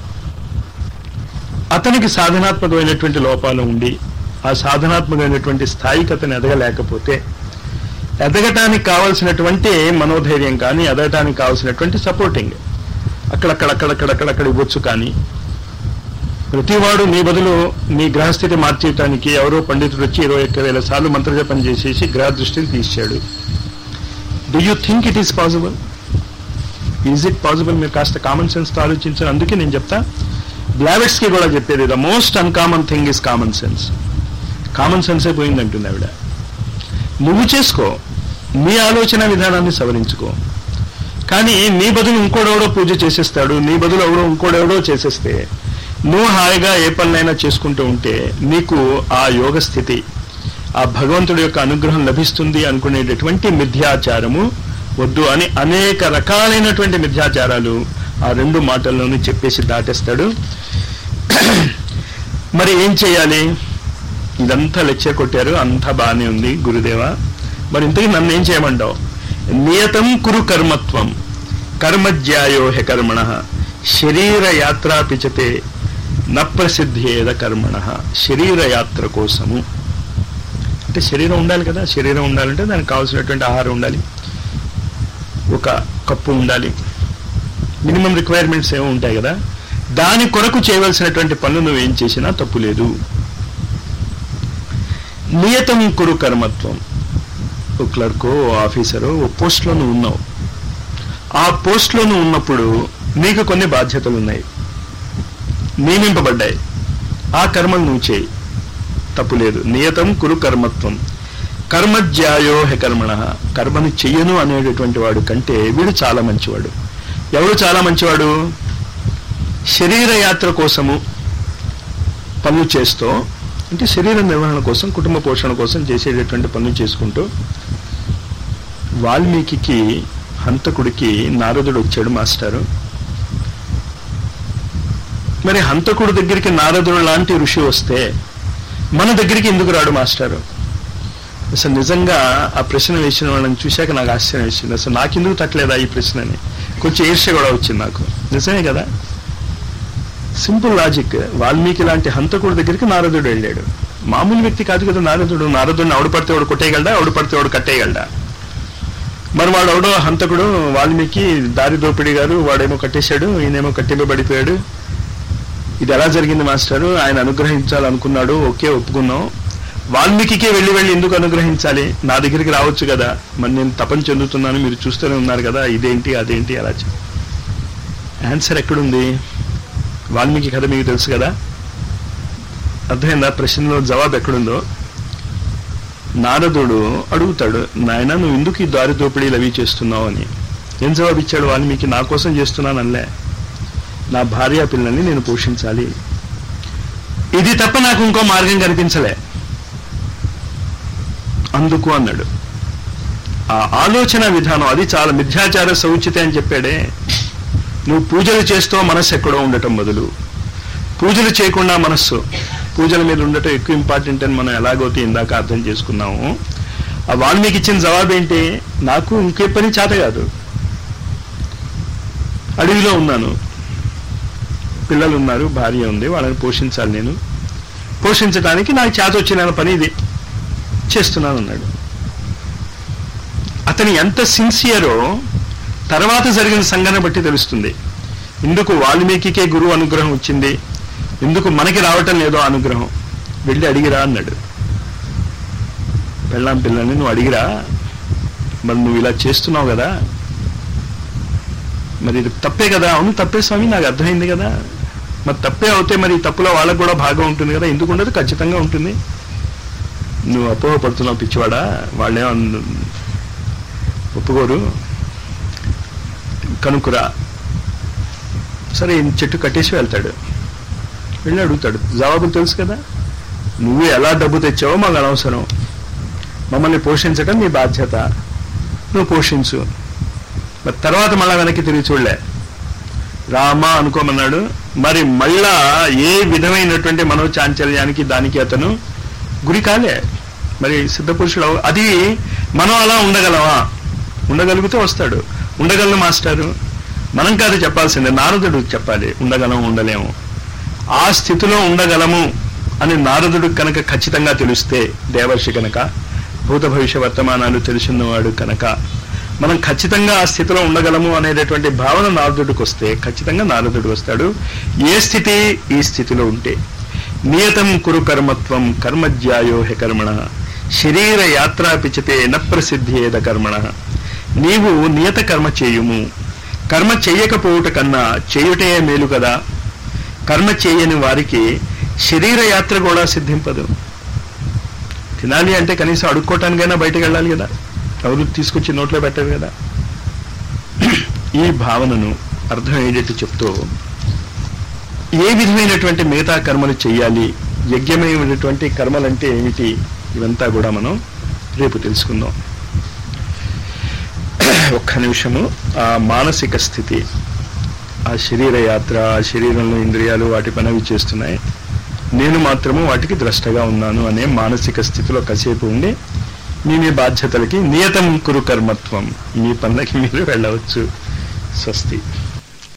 అతనికి సాధనాత్మకమైనటువంటి లోపాలు ఉండి ఆ సాధనాత్మకమైనటువంటి స్థాయికి అతను ఎదగలేకపోతే ఎదగటానికి కావలసినటువంటి మనోధైర్యం కానీ ఎదగటానికి కావలసినటువంటి సపోర్టింగ్ అక్కడక్కడక్కడక్కడక్కడక్కడ ఇవ్వచ్చు కానీ ప్రతివాడు నీ బదులు నీ గ్రహస్థితి మార్చేయటానికి ఎవరో పండితుడు వచ్చి ఇరవై ఒక్క వేల సార్లు మంత్రజపం చేసేసి గ్రహ దృష్టిని తీసాడు do you think it is possible is it possible మీరు కాస్త కామన్ సెన్స్తో ఆలోచించారు అందుకే నేను చెప్తా బ్లావెట్స్ కి కూడా చెప్పేది the most uncommon thing is common sense common సెన్సే పోయిందంటుంది ఆవిడ నువ్వు చేసుకో నీ ఆలోచన విధానాన్ని సవరించుకో కానీ నీ బదులు ఇంకోడెవడో పూజ చేసేస్తాడు నీ బదులు ఎవడో ఇంకోడెవడో చేసేస్తే నువ్వు హాయిగా ఏ పనులైనా చేసుకుంటూ ఉంటే నీకు ఆ యోగ స్థితి ఆ భగవంతుడి యొక్క అనుగ్రహం లభిస్తుంది అనుకునేటటువంటి మిథ్యాచారము వద్దు అని అనేక రకాలైనటువంటి మిథ్యాచారాలు ఆ రెండు మాటల్లోనూ చెప్పేసి దాటేస్తాడు మరి ఏం చేయాలి ఇదంతా లెక్చర్ కొట్టారు అంతా బాగానే ఉంది గురుదేవ మరి ఇంతకీ నన్ను ఏం చేయమంటావు నియతం కురు కర్మత్వం కర్మజ్యాయో హె కర్మణ శరీర యాత్రా పిచతే న ప్రసిద్ధేద కర్మణ శరీర యాత్ర కోసము అంటే శరీరం ఉండాలి కదా శరీరం ఉండాలంటే దానికి కావాల్సినటువంటి ఆహారం ఉండాలి ఒక కప్పు ఉండాలి మినిమం రిక్వైర్మెంట్స్ ఏమో ఉంటాయి కదా దాని కొరకు చేయవలసినటువంటి పనులు నువ్వు ఏం చేసినా తప్పు లేదు నియతం కురు కర్మత్వం ఓ క్లర్కో ఓ ఆఫీసరో ఓ పోస్ట్లో నువ్వు ఉన్నావు ఆ పోస్ట్లో నువ్వు ఉన్నప్పుడు నీకు కొన్ని బాధ్యతలు ఉన్నాయి నియమింపబడ్డాయి ఆ కర్మలు నువ్వు చేయి తప్పు లేదు నియతం కురు కర్మత్వం కర్మజ్యాయో హె కర్మణ కర్మను చెయ్యను అనేటటువంటి వాడు కంటే వీడు చాలా మంచివాడు ఎవడు చాలా మంచివాడు శరీర యాత్ర కోసము పనులు చేస్తూ అంటే శరీర నిర్వహణ కోసం కుటుంబ పోషణ కోసం చేసేటటువంటి పనులు చేసుకుంటూ వాల్మీకి హంతకుడికి నారదుడు వచ్చాడు మాస్టారు మరి హంతకుడు దగ్గరికి నారదుడు లాంటి ఋషి వస్తే మన దగ్గరికి ఎందుకు రాడు మాస్టారు అసలు నిజంగా ఆ ప్రశ్న వేసిన వాళ్ళని చూశాక నాకు ఆశ్చర్యం వేసింది అసలు నాకెందుకు తట్టలేదా ఈ ప్రశ్నని కొంచెం ఈర్ష్య కూడా వచ్చింది నాకు నిజమే కదా సింపుల్ లాజిక్ వాల్మీకి లాంటి హంతకుడి దగ్గరికి నారదుడు వెళ్ళాడు మామూలు వ్యక్తి కాదు కదా నారదుడు నారదుడిని ఆవిడ పడితే వాడు కొట్టేయగలడా ఆవిడ పడితే వాడు కట్టేయగలడా మరి వాడు ఎవడో హంతకుడు వాల్మీకి దారి దోపిడి గారు వాడేమో కట్టేశాడు ఈయనేమో కట్టింపబడిపోయాడు ఇది ఎలా జరిగింది మాస్టారు ఆయన అనుగ్రహించాలనుకున్నాడు ఓకే ఒప్పుకున్నాం వాల్మీకి వెళ్ళి వెళ్ళి ఎందుకు అనుగ్రహించాలి నా దగ్గరికి రావచ్చు కదా మరి నేను తపన చెందుతున్నాను మీరు చూస్తూనే ఉన్నారు కదా ఇదేంటి అదేంటి అలా ఆన్సర్ ఎక్కడుంది వాల్మీకి కథ మీకు తెలుసు కదా అర్థమైందా ప్రశ్నలో జవాబు ఎక్కడుందో నారదుడు అడుగుతాడు నాయన నువ్వు ఎందుకు ఈ దారి దోపిడీలు అవి చేస్తున్నావు అని ఏం జవాబు ఇచ్చాడు వాల్మీకి నా కోసం చేస్తున్నాను అనలే నా భార్య పిల్లల్ని నేను పోషించాలి ఇది తప్ప నాకు ఇంకో మార్గం కనిపించలే అందుకు అన్నాడు ఆ ఆలోచన విధానం అది చాలా మిథ్యాచార సౌచితే అని చెప్పాడే నువ్వు పూజలు చేస్తూ మనస్సు ఎక్కడో ఉండటం బదులు పూజలు చేయకుండా మనస్సు పూజల మీద ఉండటం ఎక్కువ ఇంపార్టెంట్ అని మనం ఎలాగోతే ఇందాక అర్థం చేసుకున్నాము ఆ వాల్మీకి ఇచ్చిన జవాబు ఏంటి నాకు ఇంకే పని చేత కాదు అడవిలో ఉన్నాను పిల్లలు ఉన్నారు భార్య ఉంది వాళ్ళని పోషించాలి నేను పోషించడానికి నాకు చేత వచ్చిన పని ఇది చేస్తున్నాను అన్నాడు అతను ఎంత సిన్సియరో తర్వాత జరిగిన సంఘటన బట్టి తెలుస్తుంది ఎందుకు వాల్మీకికే గురువు అనుగ్రహం వచ్చింది ఎందుకు మనకి రావటం లేదో అనుగ్రహం వెళ్ళి అడిగిరా అన్నాడు పెళ్ళాం పిల్లల్ని నువ్వు అడిగిరా మరి నువ్వు ఇలా చేస్తున్నావు కదా మరి ఇది తప్పే కదా అవును తప్పే స్వామి నాకు అర్థమైంది కదా మరి తప్పే అవుతే మరి ఈ తప్పులో వాళ్ళకు కూడా భాగం ఉంటుంది కదా ఎందుకు ఉండదు ఖచ్చితంగా ఉంటుంది నువ్వు అపోహపడుతున్నావు పిచ్చివాడా వాళ్ళేమో ఒప్పుకోరు కనుక్కురా సరే ఈ చెట్టు కట్టేసి వెళ్తాడు వెళ్ళి అడుగుతాడు జవాబులు తెలుసు కదా నువ్వు ఎలా డబ్బు తెచ్చావో మాకు అనవసరం మమ్మల్ని పోషించడం నీ బాధ్యత నువ్వు పోషించు మరి తర్వాత మళ్ళా వెనక్కి తిరిగి చూడలే రామా అనుకోమన్నాడు మరి మళ్ళా ఏ విధమైనటువంటి మనోచాంచల్యానికి దానికి అతను గురి కాలే మరి సిద్ధపురుషుడు అవ- అది మనం అలా ఉండగలమా ఉండగలిగితే వస్తాడు ఉండగలను మాస్టారు మనం కాదు చెప్పాల్సిందే నారదుడు చెప్పాలి ఉండగలం ఉండలేము ఆ స్థితిలో ఉండగలము అని నారదుడు కనుక ఖచ్చితంగా తెలిస్తే దేవర్షి కనుక భూత భవిష్య వర్తమానాలు తెలిసినవాడు కనుక మనం ఖచ్చితంగా ఆ స్థితిలో ఉండగలము అనేటటువంటి భావన నారదుడికి వస్తే ఖచ్చితంగా నారదుడు వస్తాడు ఏ స్థితి ఈ స్థితిలో ఉంటే నియతం కురు కర్మత్వం కర్మజ్యాయో హె కర్మణ శరీర యాత్రా పిచితే న ప్రసిద్ధియేద కర్మణ నీవు నియత కర్మ చేయుము కర్మ చెయ్యకపోవుట కన్నా చేయుటే మేలు కదా కర్మ చేయని వారికి శరీర యాత్ర కూడా సిద్ధింపదు తినాలి అంటే కనీసం అడుక్కోవటానికైనా బయటకు వెళ్ళాలి కదా ఎవరు తీసుకొచ్చి నోట్లో పెట్టరు కదా ఈ భావనను అర్థమయ్యేటట్టు చెప్తూ ఏ విధమైనటువంటి మిగతా కర్మలు చేయాలి యజ్ఞమైనటువంటి కర్మలంటే ఏమిటి ఇవంతా కూడా మనం రేపు తెలుసుకుందాం ఒక్క నిమిషము ఆ మానసిక స్థితి ఆ శరీర యాత్ర ఆ శరీరంలో ఇంద్రియాలు వాటి పని అవి చేస్తున్నాయి నేను మాత్రము వాటికి ద్రష్టగా ఉన్నాను అనే మానసిక స్థితిలో కాసేపు ఉండి మీ మీ బాధ్యతలకి నియతం కురు కర్మత్వం మీ పనులకి మీరు వెళ్ళవచ్చు స్వస్తి